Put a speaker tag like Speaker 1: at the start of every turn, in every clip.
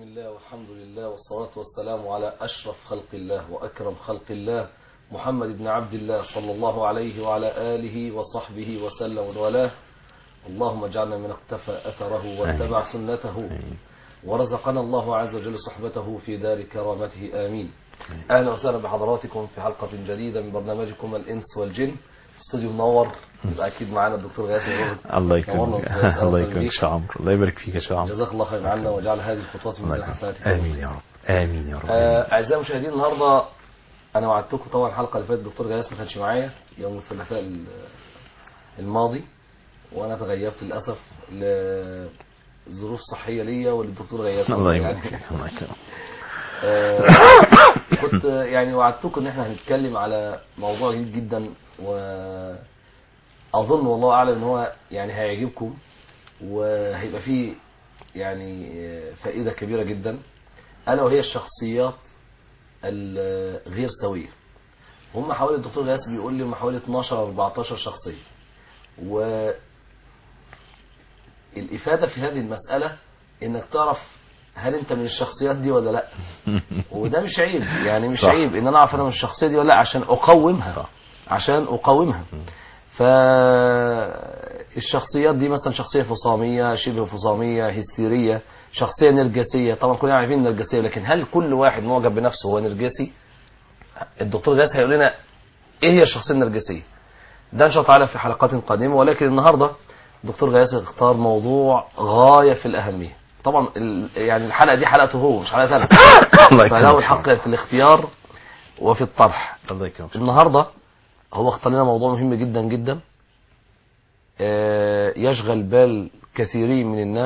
Speaker 1: الله والحمد لله والصلاة والسلام على أشرف خلق الله وأكرم خلق الله محمد بن عبد الله صلى الله عليه وعلى آله وصحبه وسلم والاه اللهم اجعلنا من اقتفى أثره واتبع سنته
Speaker 2: آمين.
Speaker 1: ورزقنا الله عز وجل صحبته في دار كرامته آمين أهلا وسهلا بحضراتكم في حلقة جديدة من برنامجكم الإنس والجن استوديو منور يبقى أكيد معانا الدكتور غاسل الرغد
Speaker 2: الله
Speaker 1: نورنا
Speaker 2: يكرمك
Speaker 1: وأهلا
Speaker 2: الله
Speaker 1: وسهلا
Speaker 2: يكرمك
Speaker 1: بيك.
Speaker 2: يا شيخ عمرو الله يبارك فيك يا شيخ عمرو
Speaker 1: جزاك الله خيرا عنا وجعل هذه الخطوات من
Speaker 2: الله
Speaker 1: ميزان
Speaker 2: يكرمك.
Speaker 1: حسناتك
Speaker 2: امين يا رب امين يا رب
Speaker 1: آه، اعزائي المشاهدين النهارده انا وعدتكم طبعا الحلقه اللي فاتت الدكتور جلال ما كانش معايا يوم الثلاثاء ال- الماضي وانا تغيبت للاسف لظروف صحيه ليا وللدكتور غياث
Speaker 2: الله
Speaker 1: يعني
Speaker 2: يبارك فيك الله يكرمك
Speaker 1: آه، كنت يعني وعدتكم ان احنا هنتكلم على موضوع جديد جدا واظن والله اعلم ان هو يعني هيعجبكم وهيبقى فيه يعني آه، فائده كبيره جدا الا وهي الشخصيات الغير سويه هم حوالي الدكتور غياث بيقول لي هم حوالي 12 أو 14 شخصيه و الافاده في هذه المساله انك تعرف هل انت من الشخصيات دي ولا لا وده مش عيب يعني مش
Speaker 2: صح.
Speaker 1: عيب ان انا اعرف انا من الشخصيه دي ولا لا عشان اقومها
Speaker 2: صح.
Speaker 1: عشان اقاومها فالشخصيات دي مثلا شخصيه فصاميه شبه فصاميه هستيريه شخصيه نرجسيه طبعا كلنا عارفين النرجسيه لكن هل كل واحد معجب بنفسه هو نرجسي الدكتور غاس هيقول لنا ايه هي الشخصيه النرجسيه ده ان شاء الله تعالى في حلقات قادمه ولكن النهارده الدكتور غياث اختار موضوع غايه في الاهميه طبعا ال- يعني الحلقه دي حلقته هو مش حلقه انا
Speaker 2: الله يكرمك
Speaker 1: فله الحق في الاختيار وفي الطرح
Speaker 2: الله يكرمك
Speaker 1: النهارده هو اختار لنا موضوع مهم جدا جدا آه، يشغل بال كثيرين من الناس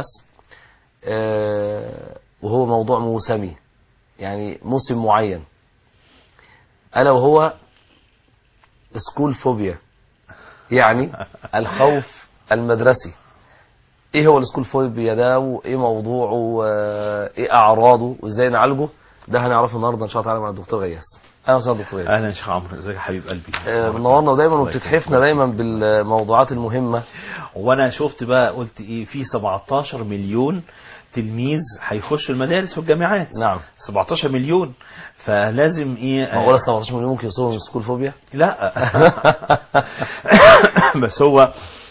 Speaker 1: آه، وهو موضوع موسمي يعني موسم معين الا وهو سكول فوبيا يعني الخوف المدرسي ايه هو السكول فوبيا ده وايه موضوعه وايه اعراضه وازاي نعالجه ده هنعرفه النهارده ان شاء الله تعالى مع الدكتور غياث اهلا وسهلا دكتور غياث
Speaker 2: اهلا يا شيخ عمرو ازيك يا حبيب قلبي
Speaker 1: آه، منورنا ودايما
Speaker 2: الله
Speaker 1: وبتتحفنا دايما بالموضوعات المهمه
Speaker 2: وانا شفت بقى قلت ايه في 17 مليون تلميذ هيخشوا المدارس والجامعات
Speaker 1: نعم
Speaker 2: 17 مليون فلازم ايه
Speaker 1: معقوله 17 مليون ممكن يوصلوا من سكول فوبيا
Speaker 2: لا بس هو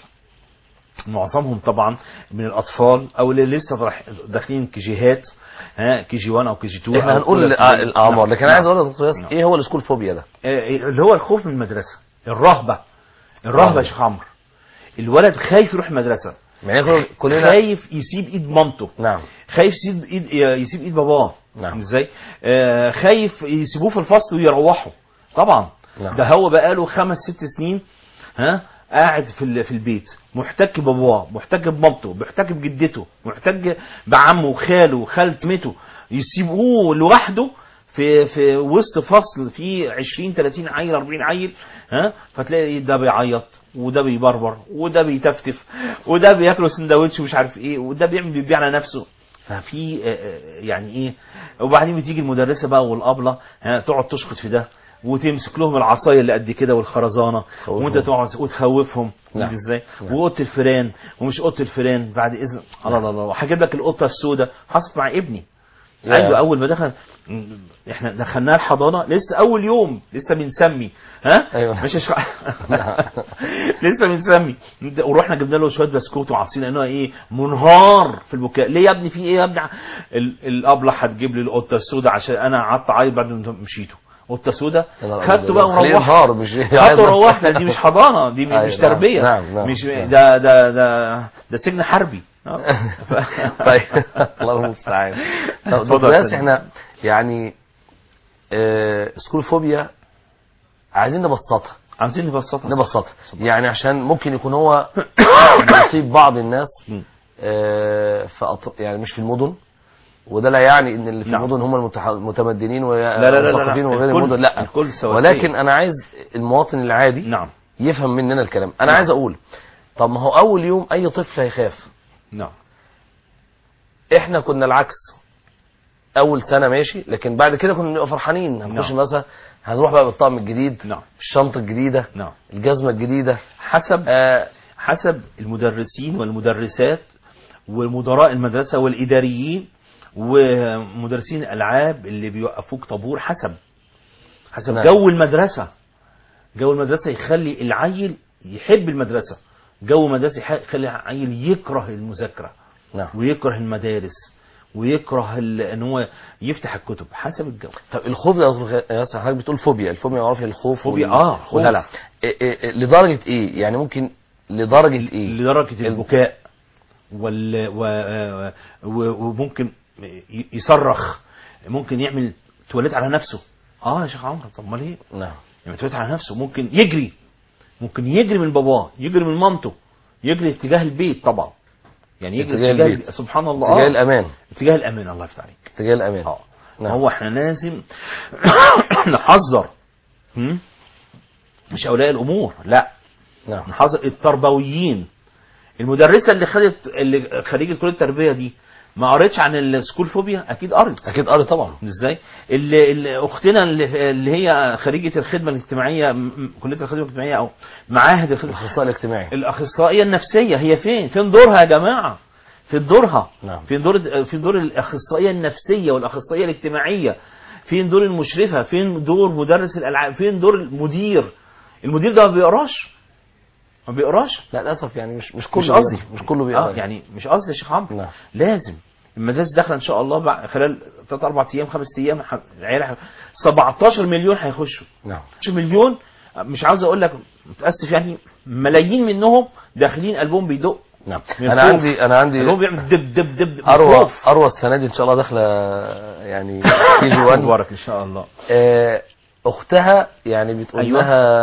Speaker 2: معظمهم طبعا من الاطفال او اللي لسه راح- داخلين كيجيهات ها كي جي 1 او كي جي 2
Speaker 1: احنا
Speaker 2: أو
Speaker 1: هنقول
Speaker 2: أولى
Speaker 1: الأع-
Speaker 2: ابتدائي.
Speaker 1: الاعمار
Speaker 2: نعم.
Speaker 1: لكن انا عايز
Speaker 2: نعم.
Speaker 1: اقول لدكتور ياسر
Speaker 2: نعم.
Speaker 1: ايه هو السكول فوبيا ده
Speaker 2: آه، اللي هو الخوف من المدرسه الرهبه الرهبه يا شيخ عمرو الولد خايف يروح المدرسه
Speaker 1: يعني كل- كلنا
Speaker 2: خايف يسيب ايد مامته
Speaker 1: نعم
Speaker 2: خايف يسيب ايد يسيب ايد باباه
Speaker 1: نعم.
Speaker 2: ازاي آه خايف يسيبوه في الفصل ويروحوا طبعا
Speaker 1: نعم.
Speaker 2: ده هو بقاله خمس ست سنين ها قاعد في ال- في البيت محتك بباباه محتك بمامته محتك بجدته محتك بعمه وخاله وخالته يسيبوه لوحده في في وسط فصل فيه 20 30 عيل 40 عيل ها فتلاقي ده بيعيط وده بيبربر وده بيتفتف وده بياكل سندوتش ومش عارف ايه وده بيعمل بيبيع على نفسه ففي آه، آه، يعني ايه وبعدين بتيجي المدرسه بقى والابله ها تقعد تشخط في ده وتمسك لهم العصايه اللي قد كده والخرزانه
Speaker 1: خوفهم.
Speaker 2: وانت تقعد وتخوفهم
Speaker 1: نعم.
Speaker 2: انت ازاي
Speaker 1: نعم.
Speaker 2: وقطه الفيران ومش قطه الفيران بعد اذن الله الله الله هجيب لك القطه السوداء حصلت مع ابني
Speaker 1: يا.
Speaker 2: ايوه اول ما دخل م- احنا دخلناه الحضانه لسه اول يوم لسه بنسمي ها
Speaker 1: أيوة.
Speaker 2: مش شو... لسه بنسمي انت- ورحنا جبنا له شويه بسكوت وعصير لانه ايه منهار في البكاء ليه يا ابني في ايه يا ابني ال- الابله هتجيب لي القطه السوداء عشان انا قعدت اعيط بعد ما مشيتوا قطه سوداء خدته بقى
Speaker 1: خليه
Speaker 2: وروحت
Speaker 1: ينهار مش
Speaker 2: خدته وروحنا دي مش حضانه دي
Speaker 1: أيوة،
Speaker 2: مش
Speaker 1: نعم،
Speaker 2: تربيه
Speaker 1: نعم، نعم،
Speaker 2: مش
Speaker 1: نعم.
Speaker 2: ده ده ده ده سجن حربي آه. ف-
Speaker 1: طيب الله المستعان طب
Speaker 2: اتفضل
Speaker 1: دكتور
Speaker 2: يا
Speaker 1: ياسر
Speaker 2: فندم.
Speaker 1: احنا يعني آه، سكول فوبيا عايزين نبسطها
Speaker 2: عايزين نبسطها
Speaker 1: نبسطها يعني عشان ممكن يكون هو بيصيب بعض الناس
Speaker 2: مم.
Speaker 1: آه، في أط... يعني مش في المدن وده لا يعني ان اللي في
Speaker 2: نعم.
Speaker 1: المدن هم المتح- المتمدنين
Speaker 2: لا لا لا لا
Speaker 1: والمثقفين وغير
Speaker 2: الكل-
Speaker 1: المدن لا
Speaker 2: الكل سواسية.
Speaker 1: ولكن انا عايز المواطن العادي
Speaker 2: نعم
Speaker 1: يفهم مننا الكلام انا
Speaker 2: نعم.
Speaker 1: عايز اقول طب ما هو اول يوم اي طفل هيخاف
Speaker 2: نعم
Speaker 1: احنا كنا العكس اول سنه ماشي لكن بعد كده كنا نبقى فرحانين هنخش
Speaker 2: نعم.
Speaker 1: مثلا هنروح بقى بالطقم الجديد
Speaker 2: نعم
Speaker 1: الشنطه الجديده
Speaker 2: نعم
Speaker 1: الجزمه الجديده
Speaker 2: حسب
Speaker 1: آه
Speaker 2: حسب المدرسين والمدرسات ومدراء المدرسة والإداريين ومدرسين الالعاب اللي بيوقفوك طابور حسب حسب
Speaker 1: نعم.
Speaker 2: جو المدرسه جو المدرسه يخلي العيل يحب المدرسه جو مدرسه يح- يخلي العيل يكره المذاكره
Speaker 1: نعم
Speaker 2: ويكره المدارس ويكره ال- ان هو يفتح الكتب حسب الجو
Speaker 1: طب الخوف ده يا دكتور ياسر حضرتك بتقول فوبيا الفوبيا معروف هي الخوف
Speaker 2: فوبيا،
Speaker 1: وال-
Speaker 2: آه، خوف.
Speaker 1: والهلع إيه- إيه- إيه، لدرجه ايه يعني ممكن لدرجه ايه
Speaker 2: لدرجه البكاء وال و... و... وممكن ي- يصرخ ممكن يعمل تواليت على نفسه اه يا شيخ عمرو طب امال ايه
Speaker 1: نعم
Speaker 2: يعني تواليت على نفسه ممكن يجري ممكن يجري من باباه يجري من مامته يجري اتجاه البيت طبعا يعني يجري
Speaker 1: اتجاه
Speaker 2: اتجاه,
Speaker 1: البيت.
Speaker 2: سبحان الله
Speaker 1: اتجاه
Speaker 2: آه.
Speaker 1: الامان
Speaker 2: اتجاه الامان الله يفتح عليك
Speaker 1: اتجاه الامان
Speaker 2: اه
Speaker 1: نعم.
Speaker 2: هو احنا لازم نحذر هم؟ مش اولياء الامور لا
Speaker 1: نعم
Speaker 2: نحذر التربويين المدرسه اللي خدت اللي خريجه كليه التربيه دي ما قريتش عن السكول فوبيا اكيد قرت
Speaker 1: اكيد قري طبعا
Speaker 2: ازاي اللي, اللي اختنا اللي, اللي هي خريجه الخدمه الاجتماعيه م- م- كليه الخدمه الاجتماعيه او معاهد الخدمه
Speaker 1: الاخصائي الاجتماعي
Speaker 2: الاخصائيه النفسيه هي فين فين دورها يا جماعه فين دورها
Speaker 1: نعم.
Speaker 2: فين دور فين دور الاخصائيه النفسيه والاخصائيه الاجتماعيه فين دور المشرفه فين دور مدرس الالعاب فين دور المدير المدير ده ما بيقراش ما بيقراش
Speaker 1: لا للاسف يعني مش مش كله
Speaker 2: مش قصدي
Speaker 1: بيقرا. مش كله
Speaker 2: اه
Speaker 1: بيقرا
Speaker 2: يعني مش قصدي يا شيخ عمرو
Speaker 1: نعم
Speaker 2: لازم المدارس داخله ان شاء الله بعد خلال 3 4 ايام 5 ايام ح- العيال ح- 17 مليون هيخشوا
Speaker 1: نعم
Speaker 2: 17 مليون مش عاوز اقول لك متاسف يعني ملايين منهم داخلين قلبهم بيدق
Speaker 1: نعم
Speaker 2: من
Speaker 1: انا
Speaker 2: الخوف.
Speaker 1: عندي انا عندي
Speaker 2: قلبهم بيعمل دب دب دب من
Speaker 1: اروى
Speaker 2: الخوف.
Speaker 1: اروى السنه دي ان شاء الله داخله يعني كي جي 1
Speaker 2: مبارك ان شاء الله
Speaker 1: آه، اختها يعني بتقول
Speaker 2: أيوة.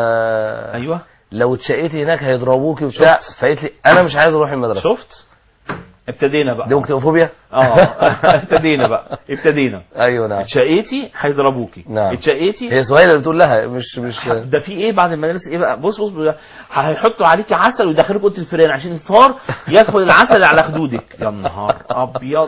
Speaker 1: لها
Speaker 2: ايوه
Speaker 1: لو اتشقيتي هناك هيضربوكي وبتاع
Speaker 2: شفت؟
Speaker 1: فقالت لي انا مش عايز اروح المدرسه
Speaker 2: شفت ابتدينا بقى
Speaker 1: دي ممكن تبقى فوبيا
Speaker 2: اه ابتدينا بقى ابتدينا
Speaker 1: ايوه نعم
Speaker 2: اتشقيتي هيضربوكي
Speaker 1: نعم.
Speaker 2: اتشقيتي
Speaker 1: هي سهيله اللي بتقول لها مش مش
Speaker 2: ده في ايه بعد المدارس ايه بقى بص بص بص، هيحطوا عليكي عسل ويدخلوك اوضه الفيران عشان الفار ياكل العسل على خدودك يا نهار ابيض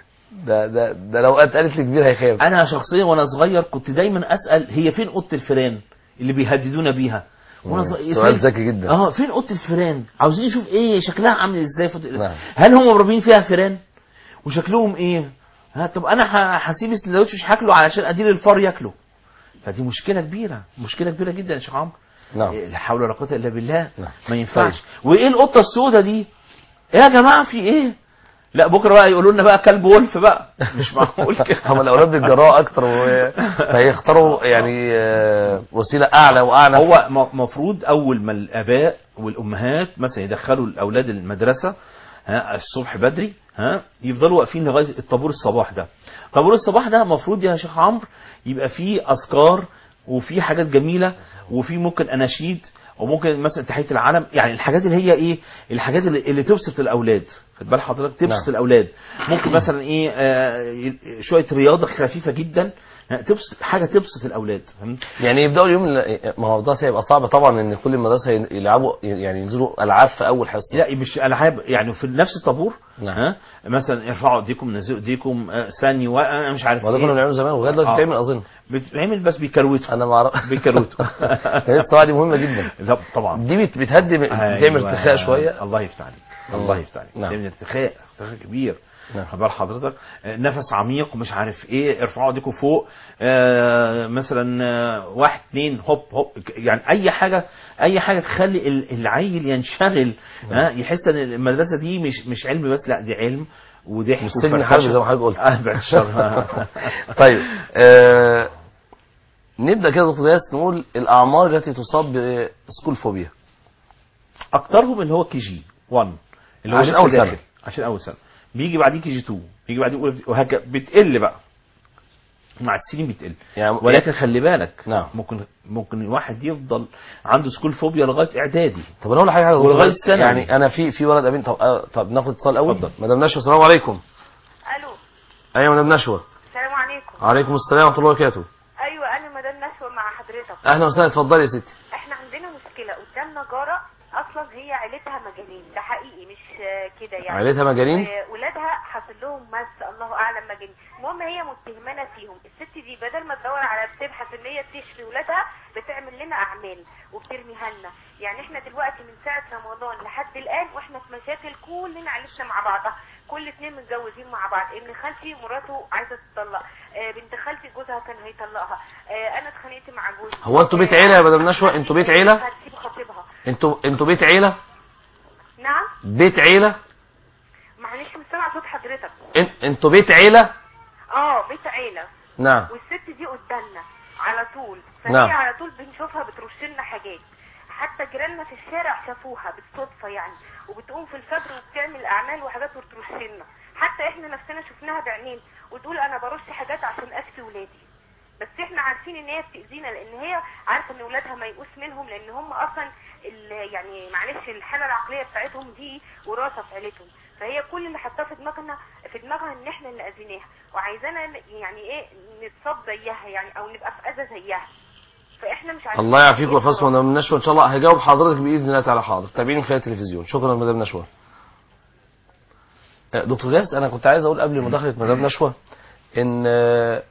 Speaker 1: ده ده ده لو قالت لي كبير هيخاف
Speaker 2: انا شخصيا وانا صغير كنت دايما اسال هي فين اوضه الفيران اللي بيهددونا بيها وانا صغير
Speaker 1: سؤال
Speaker 2: فين-
Speaker 1: ذكي جدا
Speaker 2: اه فين اوضه الفيران عاوزين نشوف ايه شكلها عامل ازاي في أوضة-
Speaker 1: نعم.
Speaker 2: هل هم مربين فيها فيران وشكلهم ايه ها طب انا ه- هسيب السندوتش مش هاكله علشان ادير الفار ياكله فدي مشكله كبيره مشكله كبيره جدا يا شيخ عمرو
Speaker 1: نعم
Speaker 2: لا حول ولا قوه الا بالله
Speaker 1: نعم.
Speaker 2: ما ينفعش وايه القطه السوداء دي ايه يا جماعه في ايه لا بكره بقى يقولوا لنا بقى كلب ولف بقى مش معقول كده
Speaker 1: هم الاولاد بيتجرأوا اكتر و- فيختاروا يعني آه، وسيله اعلى واعنف
Speaker 2: هو م- مفروض اول ما الاباء والامهات مثلا يدخلوا الاولاد المدرسه ها الصبح بدري ها يفضلوا واقفين لغايه الطابور الصباح ده طابور الصباح ده مفروض يا شيخ عمرو يبقى فيه اذكار وفي حاجات جميله وفي ممكن اناشيد وممكن مثلا تحيه العلم يعني الحاجات اللي هي ايه الحاجات اللي, اللي تبسط الاولاد خد بال حضرتك تبسط
Speaker 1: نعم.
Speaker 2: الاولاد ممكن مثلا ايه آه ي- شويه رياضه خفيفه جدا ها، تبسط حاجه تبسط الاولاد فهمت
Speaker 1: يعني يبداوا اليوم ال- ما هو ده هيبقى صعب طبعا ان كل المدرسه يلعبوا يعني ينزلوا العاب في اول حصه
Speaker 2: لا مش العاب يعني في نفس الطابور
Speaker 1: نعم.
Speaker 2: ها مثلا ارفعوا ايديكم نزلوا ايديكم آه، ثاني وانا مش عارف
Speaker 1: ما ده كنا
Speaker 2: ايه
Speaker 1: بنعمله زمان ولغايه دلوقتي
Speaker 2: آه.
Speaker 1: بتعمل اظن
Speaker 2: بتعمل بس بيكروتوا
Speaker 1: انا ما اعرف
Speaker 2: بيكروتوا
Speaker 1: هي الصراحه دي مهمه جدا
Speaker 2: لا، طبعا
Speaker 1: دي بت- بتهدي بتعمل
Speaker 2: أيوة.
Speaker 1: ارتخاء شويه
Speaker 2: الله يفتح عليك الله يفتح عليك
Speaker 1: نعم.
Speaker 2: تعمل ارتخاء ارتخاء كبير
Speaker 1: نعم.
Speaker 2: خد بال حضرتك آه، نفس عميق ومش عارف ايه ارفعوا ايديكم فوق آه مثلا آه، واحد اتنين هوب هوب يعني اي حاجه اي حاجه تخلي ال- العيل ينشغل ها يحس ان المدرسه دي مش مش علم بس لا دي علم وضحك
Speaker 1: مش سجن
Speaker 2: وفرفشة.
Speaker 1: حربي زي ما حضرتك قلت
Speaker 2: آه، بعد الشر
Speaker 1: طيب آه نبدا كده يا دكتور ياس نقول الاعمار التي تصاب بسكول فوبيا
Speaker 2: اكترهم اللي هو كي جي 1 اللي هو
Speaker 1: عشان
Speaker 2: لسه
Speaker 1: أول سنة.
Speaker 2: داخل. عشان اول سنه بيجي بعديه كي جي 2 بيجي بعديه أولى- وهكذا بتقل بقى مع السنين بتقل
Speaker 1: يعني
Speaker 2: ولكن خلي بالك
Speaker 1: نعم.
Speaker 2: ممكن ممكن الواحد يفضل عنده سكول فوبيا لغايه اعدادي
Speaker 1: طب انا اقول لك حاجه يا دكتور
Speaker 2: ولغاية
Speaker 1: ياس.
Speaker 2: الثانوي.
Speaker 1: يعني انا في في ولد امين طب آه طب ناخد اتصال اول
Speaker 2: اتفضل.
Speaker 1: مدام نشوى السلام عليكم
Speaker 3: الو
Speaker 1: ايوه مدام نشوى
Speaker 3: السلام عليكم
Speaker 1: وعليكم السلام ورحمه الله وبركاته
Speaker 3: ايوه انا مدام نشوى مع حضرتك
Speaker 1: اهلا وسهلا اتفضلي يا ستي
Speaker 3: احنا عندنا مشكله قدامنا جاره اصلا هي عيلتها مجانين ده حقيقي مش آه، كده يعني
Speaker 1: عيلتها مجانين
Speaker 3: آه، ولادها حاصل لهم مس الله اعلم مجانين المهم هي متهمانه فيهم الست دي بدل ما تدور على بتبحث ان هي تشفي ولادها بتعمل لنا اعمال وبترميها لنا يعني احنا دلوقتي من ساعه رمضان لحد الان واحنا في مشاكل كلنا عايشنا مع بعضها كل اتنين متجوزين مع بعض ابن خالتي مراته عايزه تطلق آه، بنت خالتي جوزها كان هيطلقها آه، انا اتخانقت مع جوزي
Speaker 1: هو انتوا بيت عيله يا مدام نشوى انتوا بيت عيله
Speaker 3: هتسيب خطيبها
Speaker 1: انتوا انتوا بيت عيله
Speaker 3: نعم
Speaker 1: بيت عيله
Speaker 3: معلش مش سامع صوت حضرتك
Speaker 1: ان- انتوا بيت عيله
Speaker 3: اه بيت عيله
Speaker 1: نعم
Speaker 3: والست دي قدامنا على طول فهي
Speaker 1: نعم.
Speaker 3: على طول بنشوفها بترش لنا حاجات حتى جيراننا في الشارع شافوها بالصدفه يعني وبتقوم في الفجر وبتعمل اعمال وحاجات وترش لنا حتى احنا نفسنا شفناها بعينين وتقول انا برش حاجات عشان اكفي ولادي بس احنا عارفين ان هي بتاذينا لان هي عارفه ان ولادها ميؤوس منهم لان هم اصلا ال- يعني معلش الحاله العقليه بتاعتهم دي وراثه في عيلتهم فهي كل اللي حاطاه في دماغنا في دماغها ان احنا اللي اذيناها وعايزانا ن- يعني ايه نتصاب زيها يعني او نبقى في اذى زيها فاحنا مش عارفين
Speaker 1: الله يعافيك ويحفظكم مدام نشوى ان شاء الله هجاوب حضرتك باذن الله تعالى حاضر تابعيني من خلال التلفزيون شكرا مدام نشوى آه، دكتور ياس انا كنت عايز اقول قبل مداخله مدام نشوى ان آه،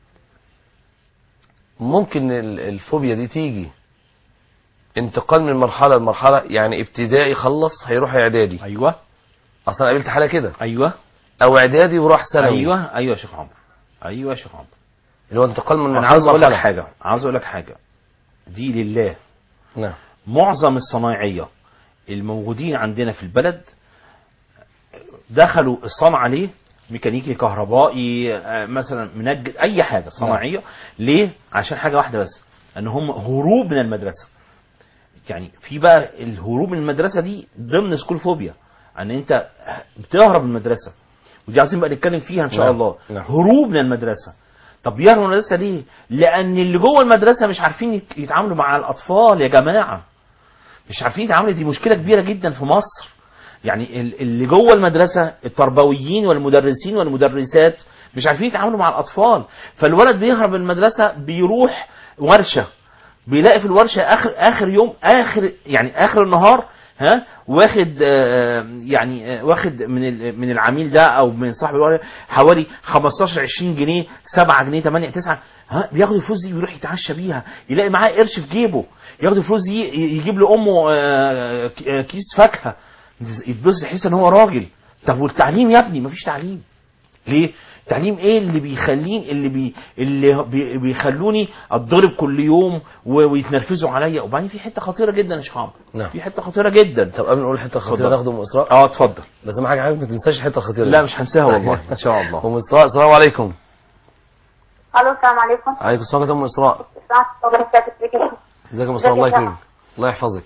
Speaker 1: ممكن ال- الفوبيا دي تيجي انتقال من مرحله لمرحله يعني ابتدائي خلص هيروح اعدادي
Speaker 2: ايوه
Speaker 1: اصلا قابلت حاله كده
Speaker 2: ايوه
Speaker 1: او اعدادي وراح ثانوي
Speaker 2: ايوه ايوه يا شيخ عمرو ايوه يا شيخ عمرو
Speaker 1: اللي هو انتقال من
Speaker 2: انا
Speaker 1: مرحله
Speaker 2: عاوز اقول لك
Speaker 1: لمرحلة.
Speaker 2: حاجه عاوز اقول لك حاجه دي لله
Speaker 1: نعم
Speaker 2: معظم الصنايعيه الموجودين عندنا في البلد دخلوا الصنعه ليه ميكانيكي كهربائي آه، مثلا منجد اي حاجه صناعيه ليه عشان حاجه واحده بس ان هم هروب من المدرسه يعني في بقى الهروب من المدرسه دي ضمن سكول فوبيا ان انت بتهرب من المدرسه ودي عايزين بقى نتكلم فيها ان شاء
Speaker 1: نعم،
Speaker 2: الله
Speaker 1: نعم.
Speaker 2: هروب من المدرسه طب يهرب من المدرسه ليه لان اللي جوه المدرسه مش عارفين يت- يتعاملوا مع الاطفال يا جماعه مش عارفين يتعاملوا دي مشكله كبيره جدا في مصر يعني ال- اللي جوه المدرسه التربويين والمدرسين والمدرسات مش عارفين يتعاملوا مع الاطفال فالولد بيهرب من المدرسه بيروح ورشه بيلاقي في الورشه اخر اخر يوم اخر يعني اخر النهار ها واخد آه، يعني آه، واخد من ال- من العميل ده او من صاحب الورشه حوالي 15 20 جنيه 7 جنيه 8 9 ها بياخد الفلوس دي ويروح يتعشى بيها يلاقي معاه قرش في جيبه ياخد الفلوس دي ي- يجيب لامه آه، ك- آه، كيس فاكهه يتبص يحس ان هو راجل طب والتعليم يا ابني مفيش تعليم ليه؟ تعليم ايه اللي بيخليني اللي بي اللي بي بيخلوني اتضرب كل يوم و- ويتنرفزوا عليا وبعدين في حته خطيره جدا يا شيخ عمرو
Speaker 1: نعم.
Speaker 2: في حته خطيره جدا
Speaker 1: طب قبل ما نقول الحته الخطيره
Speaker 2: اتفضل.
Speaker 1: ناخده ام اسراء
Speaker 2: اه اتفضل
Speaker 1: بس ما حاجه حضرتك ما تنساش الحته الخطيره
Speaker 2: لا
Speaker 1: دي.
Speaker 2: مش هنساها والله ان شاء الله
Speaker 1: ام اسراء السلام عليكم
Speaker 3: الو السلام عليكم
Speaker 1: عليكم السلام ورحمه الله ام اسراء
Speaker 3: السلام وبركاته ازيك يا شيخ؟
Speaker 1: ازيك يا ام اسراء الله
Speaker 3: ازيك يا
Speaker 1: يكرمك الله يحفظك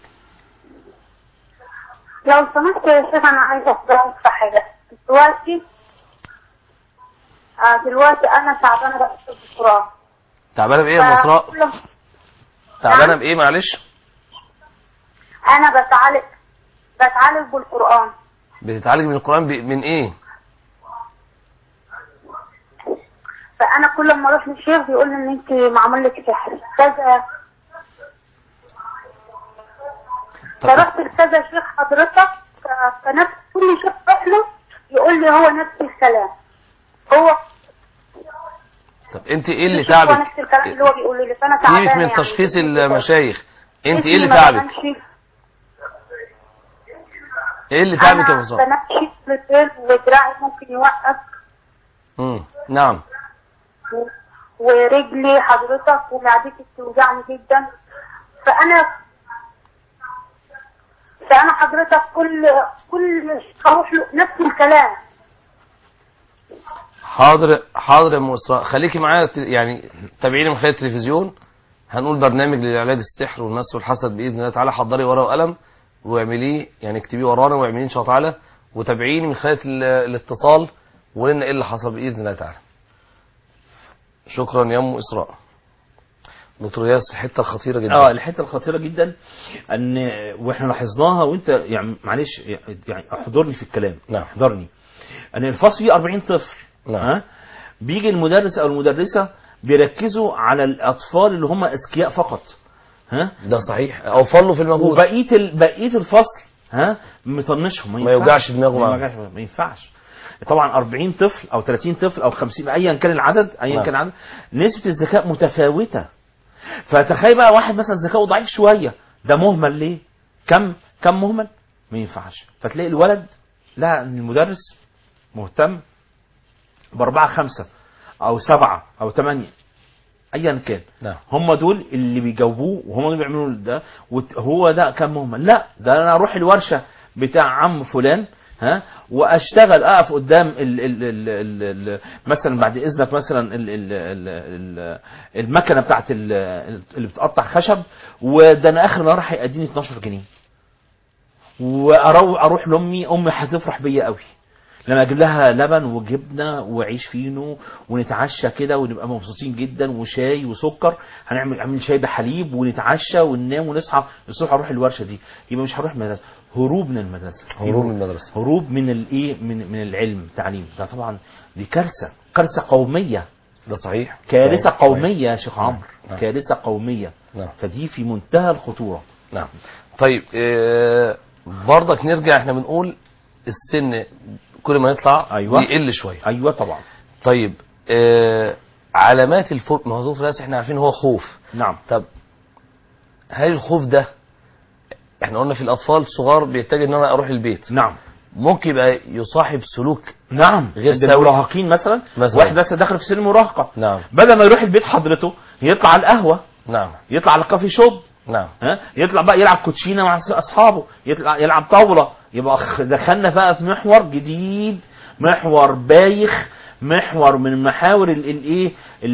Speaker 3: لو سمحت يا شيخ انا عايزه اسالك في حاجه دلوقتي آه دلوقتي انا تعبانه بكتب القران
Speaker 1: تعبانه بايه يا ام اسراء
Speaker 3: فكل-
Speaker 1: تعبانه
Speaker 3: نعم.
Speaker 1: بايه معلش
Speaker 3: انا بتعالج بتعالج بالقران
Speaker 1: بتتعالج من القران ب... من ايه
Speaker 3: فانا كل ما اروح للشيخ بيقول لي ان انت معمول لك سحر كذا
Speaker 1: طب
Speaker 3: فرحت لكذا شيخ حضرتك ف- فنفس كل شيخ اروح له يقول لي هو نفس الكلام هو
Speaker 1: طب انت ايه اللي
Speaker 3: الشيخ هو
Speaker 1: تعبك
Speaker 3: نفس الكلام اللي هو بيقوله لي فانا تعبانه
Speaker 1: سيبك من
Speaker 3: يعني.
Speaker 1: تشخيص المشايخ انت ايه
Speaker 3: اسمي
Speaker 1: اللي
Speaker 3: ما
Speaker 1: تعبك
Speaker 3: بنامش.
Speaker 1: ايه اللي تعبك يا ام
Speaker 3: انا
Speaker 1: اسراء
Speaker 3: بنمشي بالليل ودراعي ممكن يوقف
Speaker 1: امم نعم
Speaker 3: و- ورجلي حضرتك ومعدتي بتوجعني جدا فانا فانا حضرتك كل كل اروح له نفس الكلام
Speaker 1: حاضر حاضر يا ام اسراء خليكي معايا ت- يعني تابعيني من خلال التلفزيون هنقول برنامج لعلاج السحر والمس والحسد باذن الله تعالى حضري ورقه وقلم واعمليه يعني اكتبيه ورانا واعمليه ان شاء الله تعالى وتابعيني من خلال ال- الاتصال وقولي لنا ايه اللي حصل باذن الله تعالى شكرا يا ام اسراء دكتور ياس الحته الخطيره جدا
Speaker 2: اه الحته الخطيره جدا ان واحنا لاحظناها وانت يعني معلش يعني احضرني في الكلام
Speaker 1: نعم.
Speaker 2: احضرني ان الفصل فيه 40 طفل
Speaker 1: نعم.
Speaker 2: ها بيجي المدرس او المدرسه بيركزوا على الاطفال اللي هم اذكياء فقط ها
Speaker 1: ده صحيح اوفر له في المجهود
Speaker 2: وبقيه ال... بقيه الفصل ها مطنشهم
Speaker 1: ما
Speaker 2: ينفعش.
Speaker 1: يوجعش دماغه
Speaker 2: ما
Speaker 1: معاه.
Speaker 2: يوجعش ما ينفعش طبعا 40 طفل او 30 طفل او 50 ايا كان العدد ايا
Speaker 1: نعم.
Speaker 2: كان العدد نسبه الذكاء متفاوته فتخيل بقى واحد مثلا ذكاؤه ضعيف شويه ده مهمل ليه كم كم مهمل ما ينفعش فتلاقي الولد لا المدرس مهتم باربعه خمسه او سبعه او ثمانيه ايا كان
Speaker 1: نعم
Speaker 2: هم دول اللي بيجاوبوه وهم اللي بيعملوا ده وهو ده كان مهمل لا ده انا اروح الورشه بتاع عم فلان ها واشتغل اقف قدام ال ال ال ال ال مثلا بعد اذنك مثلا ال ال ال ال المكنه بتاعت ال اللي بتقطع خشب وده انا اخر النهار هيديني 12 جنيه واروح اروح لامي امي هتفرح بيا قوي لما اجيب لها لبن وجبنه وعيش فينو ونتعشى كده ونبقى مبسوطين جدا وشاي وسكر هنعمل عامل شاي بحليب ونتعشى وننام ونصحى الصبح اروح الورشه دي يبقى مش هروح المدرسه هروب من المدرسه
Speaker 1: هروب من المدرسة.
Speaker 2: هروب من الايه من من العلم التعليم ده طبعا دي كارثه كارثه قوميه
Speaker 1: ده صحيح
Speaker 2: كارثه
Speaker 1: صحيح.
Speaker 2: قوميه يا شيخ عمرو
Speaker 1: نعم.
Speaker 2: كارثه قوميه
Speaker 1: نعم
Speaker 2: فدي في منتهى الخطوره
Speaker 1: نعم طيب آه، برضك نرجع احنا بنقول السن كل ما يطلع
Speaker 2: أيوة.
Speaker 1: يقل شويه
Speaker 2: ايوه طبعا
Speaker 1: طيب آه، علامات الفوق موضوع الناس احنا عارفين هو خوف
Speaker 2: نعم
Speaker 1: طب هل الخوف ده احنا قلنا في الاطفال الصغار بيتجه ان انا اروح البيت
Speaker 2: نعم
Speaker 1: ممكن يبقى يصاحب سلوك
Speaker 2: نعم
Speaker 1: غير
Speaker 2: عند
Speaker 1: سوي.
Speaker 2: المراهقين مثلا,
Speaker 1: مثلاً.
Speaker 2: واحد بس داخل في سن المراهقه
Speaker 1: نعم
Speaker 2: بدل ما يروح البيت حضرته يطلع على القهوه
Speaker 1: نعم
Speaker 2: يطلع على الكافي شوب
Speaker 1: نعم
Speaker 2: ها يطلع بقى يلعب كوتشينه مع أص- اصحابه يطلع يلعب طاوله يبقى خ- دخلنا بقى في محور جديد محور بايخ محور من محاور الايه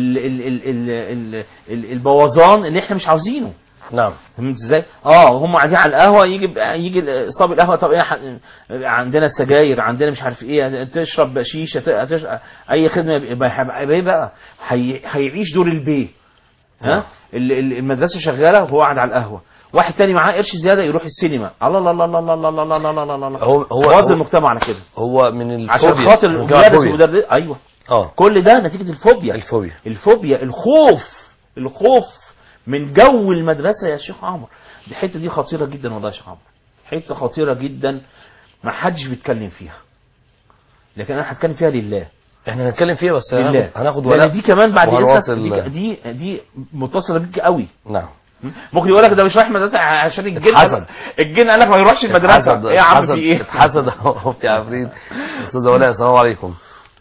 Speaker 2: البوظان اللي احنا مش عاوزينه
Speaker 1: نعم
Speaker 2: فهمت ازاي؟ اه هم قاعدين على القهوه يجي يجي صاحب القهوه طب ايه ح- عندنا سجاير عندنا مش عارف ايه تشرب شيشه ت- تش- اي خدمه يبقى هيبقى ايه بقى؟ هي- هيعيش دور البيه
Speaker 1: نعم.
Speaker 2: ها ال- ال- المدرسه شغاله وهو قاعد على القهوه واحد تاني معاه قرش زياده يروح السينما الله الله الله الله الله الله الله الله الله الله الله
Speaker 1: هو هو
Speaker 2: باظ
Speaker 1: هو,
Speaker 2: المجتمع على كده
Speaker 1: هو من
Speaker 2: عشان
Speaker 1: الفوبيا
Speaker 2: خاطر
Speaker 1: من
Speaker 2: المدرس
Speaker 1: الفوبيا.
Speaker 2: والمدرس ايوه
Speaker 1: اه
Speaker 2: كل ده نتيجه الفوبيا
Speaker 1: الفوبيا
Speaker 2: الفوبيا الخوف الخوف من جو المدرسه يا شيخ عمر دي الحته دي خطيره جدا والله يا شيخ عمر حته خطيره جدا ما حدش بيتكلم فيها لكن انا هتكلم فيها لله
Speaker 1: احنا هنتكلم فيها بس
Speaker 2: لله
Speaker 1: هناخد, هناخد
Speaker 2: لان
Speaker 1: ولاء
Speaker 2: دي كمان بعد اذنك
Speaker 1: وهنواصل-
Speaker 2: دي, دي دي متصله بيك قوي
Speaker 1: نعم
Speaker 2: ممكن يقول لك ده مش رايح مدرسه عشان الجن
Speaker 1: اتحسد.
Speaker 2: الجن قال لك ما يروحش المدرسه
Speaker 1: اتحسد
Speaker 2: ايه يا عم
Speaker 1: اتحسد
Speaker 2: في ايه
Speaker 1: اتحسد اهو في عفريت استاذ ولاء السلام عليكم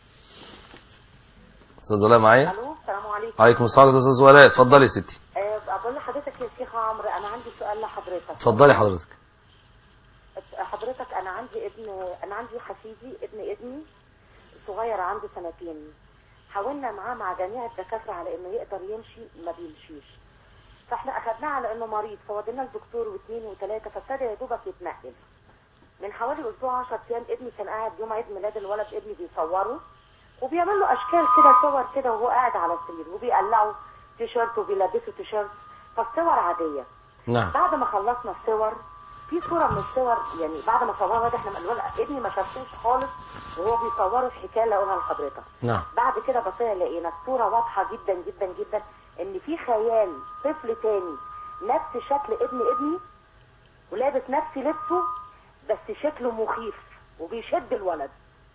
Speaker 1: استاذ ولاء معايا
Speaker 3: الو السلام عليكم
Speaker 1: عليكم السلام ورحمه الله استاذ ولاء اتفضلي يا ستي
Speaker 3: أه بقول لحضرتك يا شيخ عمرو انا عندي سؤال لحضرتك
Speaker 1: اتفضلي حضرتك
Speaker 3: حضرتك انا عندي ابن انا عندي حفيدي ابن ابني صغير عنده سنتين حاولنا معاه مع جميع الدكاتره على انه يقدر يمشي ما بيمشيش فاحنا اخدناه على انه مريض فودينا الدكتور واثنين وثلاثه فابتدى يا دوبك يتنقل من حوالي اسبوع 10 ايام ابني كان قاعد يوم عيد ميلاد الولد ابني بيصوره وبيعمل له اشكال كده صور كده وهو قاعد على السرير وبيقلعه تيشيرت وبيلبسه تيشيرت فالصور عاديه
Speaker 1: نعم
Speaker 3: بعد ما خلصنا الصور في صوره من الصور يعني بعد ما صورها ده احنا الولد ابني ما شافوش خالص وهو بيصوره في حكايه اللي اقولها لحضرتك
Speaker 1: نعم
Speaker 3: بعد كده بصينا لقينا الصوره واضحه جدا جدا جدا ان في خيال طفل تاني نفس شكل ابن ابني ولابس نفس لبسه بس شكله مخيف وبيشد الولد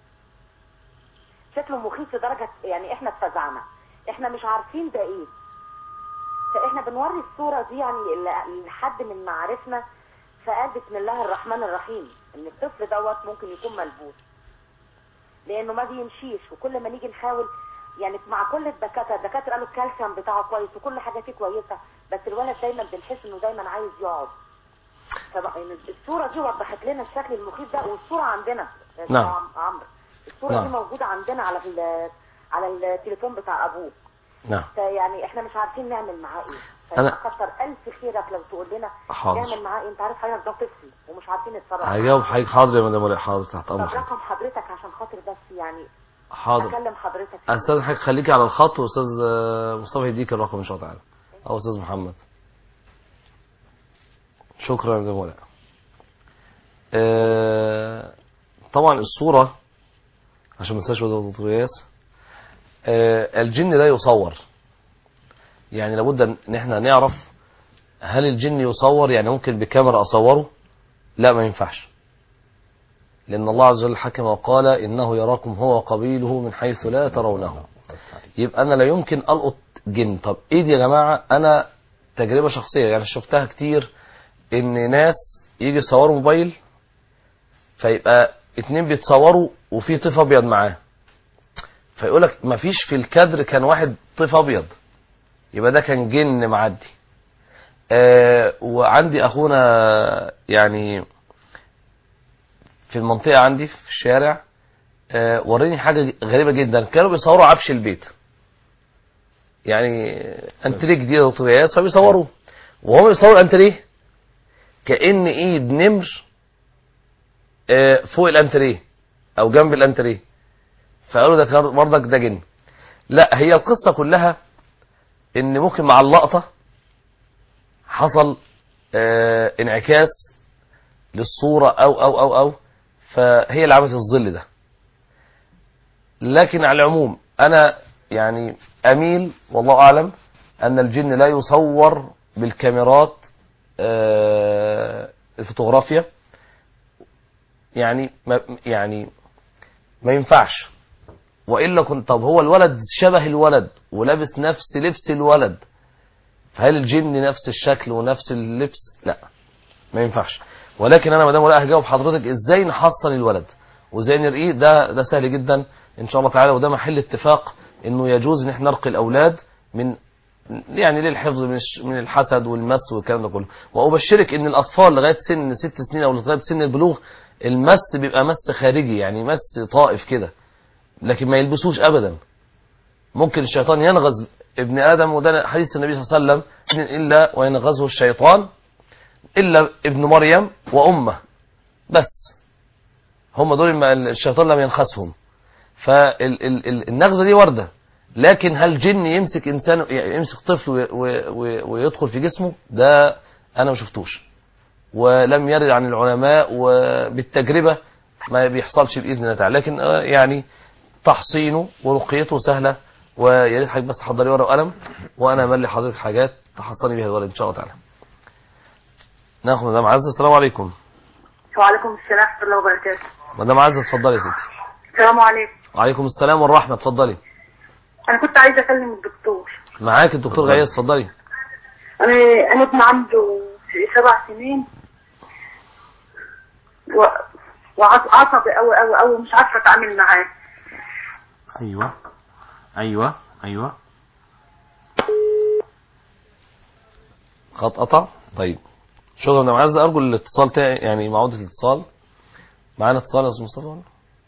Speaker 3: شكله مخيف لدرجه يعني احنا اتفزعنا احنا مش عارفين ده ايه فاحنا بنوري الصوره دي يعني ل- لحد من معارفنا فقال بسم الله الرحمن الرحيم ان الطفل دوت ممكن يكون ملبوس لانه ما بيمشيش وكل ما نيجي نحاول يعني مع كل الدكاتره الدكاتره قالوا الكالسيوم بتاعه كويس وكل حاجه فيه كويسه بس الولد دايما بنحس انه دايما عايز يقعد فبقى يعني الصوره دي وضحت لنا الشكل المخيف ده والصوره عندنا يا
Speaker 1: نعم.
Speaker 3: عم- عمرو الصوره
Speaker 1: نعم.
Speaker 3: دي موجوده عندنا على ال- على التليفون بتاع ابوه
Speaker 1: نعم
Speaker 3: فيعني احنا مش عارفين نعمل معاه ايه
Speaker 1: أنا-
Speaker 3: فكتر الف خيرك لو تقول لنا
Speaker 1: حاضر.
Speaker 3: نعمل معاه ايه انت عارف حضرتك ده طفل ومش عارفين نتصرف
Speaker 1: هجاوب حضرتك حاضر يا مدام ولاء حاضر تحت
Speaker 3: طب
Speaker 1: امر حضرتك
Speaker 3: رقم حضرتك عشان خاطر بس يعني
Speaker 1: حاضر
Speaker 3: اكلم حضرتك
Speaker 1: استاذ حضرتك خليكي على الخط واستاذ آه، مصطفى يديك الرقم ان شاء الله تعالى او استاذ محمد شكرا يا مدام ولاء آه، طبعا الصوره عشان ما انساش وده دكتور ياس آه، الجن لا يصور يعني لابد ان احنا نعرف هل الجن يصور يعني ممكن بكاميرا اصوره لا ما ينفعش لأن الله عز وجل حكم وقال إنه يراكم هو وقبيله من حيث لا ترونه يبقى أنا لا يمكن ألقط جن طب إيه دي يا جماعة أنا تجربة شخصية يعني شفتها كتير إن ناس يجي يصوروا موبايل فيبقى اتنين بيتصوروا وفي طيف ابيض معاه فيقول لك مفيش في الكادر كان واحد طيف ابيض يبقى ده كان جن معدي آه وعندي اخونا يعني في المنطقه عندي في الشارع آه وريني حاجه غريبه جدا كانوا بيصوروا عفش البيت يعني انتريه جديد يا دكتور اياس فبيصوروا وهم بيصوروا الانتريه كان ايد نمر آه، فوق الانتريه او جنب الانتريه فقالوا ده كان برضك ده جن لا هي القصه كلها ان ممكن مع اللقطه حصل آه، انعكاس للصوره او او او او فهي اللي عملت الظل ده لكن على العموم انا يعني اميل والله اعلم ان الجن لا يصور بالكاميرات آه، الفوتوغرافيا يعني ما يعني ما ينفعش والا كنت طب هو الولد شبه الولد ولابس نفس لبس الولد فهل الجن نفس الشكل ونفس اللبس لا ما ينفعش ولكن انا مدام ولا هجاوب حضرتك ازاي نحصن الولد وازاي نرقيه ده ده سهل جدا ان شاء الله تعالى وده محل اتفاق انه يجوز ان احنا نرقي الاولاد من يعني للحفظ من الش- من الحسد والمس والكلام ده كله وابشرك ان الاطفال لغايه سن ست سنين او لغايه سن البلوغ المس بيبقى مس خارجي يعني مس طائف كده لكن ما يلبسوش ابدا ممكن الشيطان ينغز ابن ادم وده حديث النبي صلى الله عليه وسلم الا وينغزه الشيطان الا ابن مريم وامه بس هم دول ما الشيطان لم ينخسهم فالنغزه دي ورده لكن هل جن يمسك انسان يعني يمسك طفل وي- وي- وي- ويدخل في جسمه ده انا ما شفتوش ولم يرد عن العلماء وبالتجربه ما بيحصلش باذن الله تعالى لكن آه، يعني تحصينه ورقيته سهله ويا ريت حضرتك بس تحضري ورقه وقلم وانا املي حضرتك حاجات تحصني بيها الولد ان شاء الله تعالى ناخد مدام عزه السلام عليكم
Speaker 3: وعليكم السلام ورحمة الله وبركاته
Speaker 1: مدام عزه اتفضلي يا ستي
Speaker 3: السلام عليكم
Speaker 1: وعليكم السلام والرحمه اتفضلي
Speaker 3: أنا كنت عايزة أكلم الدكتور
Speaker 1: معاك الدكتور غياث اتفضلي
Speaker 3: أنا أنا ابن عنده سبع سنين و... وعصبي أوي أوي أوي ومش عارفة أتعامل معاه
Speaker 2: ايوه ايوه ايوه
Speaker 1: خط قطع طيب شكرا يا معز ارجو الاتصال تاعي يعني معودة الاتصال معانا اتصال يا استاذ مصطفى ولا؟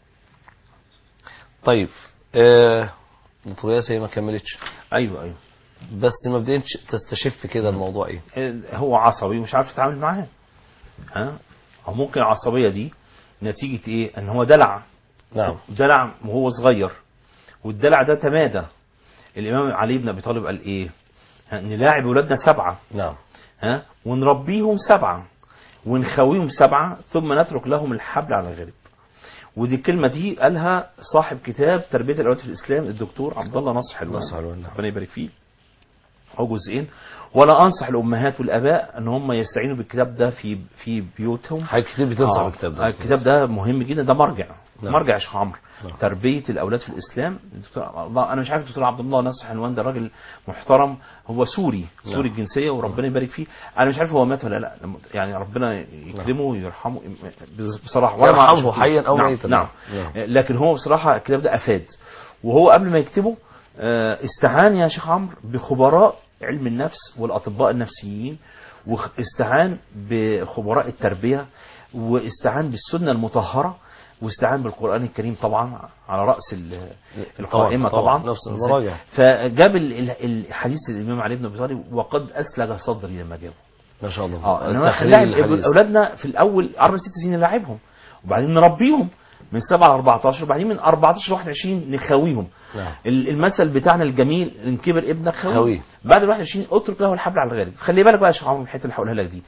Speaker 1: طيب آه دكتور ياسر هي ما كملتش
Speaker 2: ايوه ايوه
Speaker 1: بس مبدئيا تستشف كده الموضوع ايه
Speaker 2: إيه، هو عصبي ومش عارف يتعامل معاه ها او ممكن العصبيه دي نتيجه ايه ان هو دلع
Speaker 1: نعم
Speaker 2: دلع وهو صغير والدلع ده تمادى الامام علي بن ابي طالب قال ايه ها، نلاعب ولادنا سبعه
Speaker 1: نعم
Speaker 2: ها ونربيهم سبعه ونخويهم سبعه ثم نترك لهم الحبل على الغرب ودي الكلمه دي قالها صاحب كتاب تربيه الاولاد في الاسلام الدكتور عبد الله نصر حلوان
Speaker 1: نصر حلوان، نعم.
Speaker 2: ربنا يبارك فيه هو جزئين ولا انصح الامهات والاباء ان هم يستعينوا بالكتاب ده في في بيوتهم
Speaker 1: حاجات كتير بتنصح
Speaker 2: آه،
Speaker 1: بالكتاب ده
Speaker 2: الكتاب ده مهم جدا ده مرجع
Speaker 1: نعم.
Speaker 2: مرجع يا شيخ عمرو
Speaker 1: نعم.
Speaker 2: تربيه الاولاد في الاسلام الدكتور الله انا مش عارف الدكتور عبد الله ناصر حلوان ده راجل محترم هو سوري
Speaker 1: نعم.
Speaker 2: سوري الجنسيه وربنا يبارك فيه انا مش عارف هو مات ولا لا لما- يعني ربنا يكرمه ويرحمه بصراحه وأنا ما
Speaker 1: يرحمه
Speaker 2: أعرفش
Speaker 1: حيا أو
Speaker 2: نعم.
Speaker 1: ميتا.
Speaker 2: نعم.
Speaker 1: نعم.
Speaker 2: لكن هو بصراحه الكتاب ده افاد وهو قبل ما يكتبه آه، استعان يا شيخ عمرو بخبراء علم النفس والاطباء النفسيين واستعان بخبراء التربيه واستعان بالسنه المطهره واستعان بالقران الكريم طبعا على راس ال- القائمه
Speaker 1: طبعاً،
Speaker 2: طبعا,
Speaker 1: طبعاً، نفس المراجع.
Speaker 2: فجاب ال- ال- الحديث الامام علي بن ابي طالب وقد اسلج صدري لما جابه
Speaker 1: ما شاء الله
Speaker 2: اه انما
Speaker 1: التخريج
Speaker 2: نلعب
Speaker 1: الحديث.
Speaker 2: اولادنا في الاول اربع ست سنين نلعبهم وبعدين نربيهم من 7 ل 14 وبعدين من 14 ل 21 نخاويهم
Speaker 1: نعم.
Speaker 2: ال- المثل بتاعنا الجميل ان كبر ابنك
Speaker 1: خويه.
Speaker 2: خويه بعد ال 21 اترك له الحبل على الغالب خلي بالك بقى يا شيخ عمرو من الحته اللي هقولها لك دي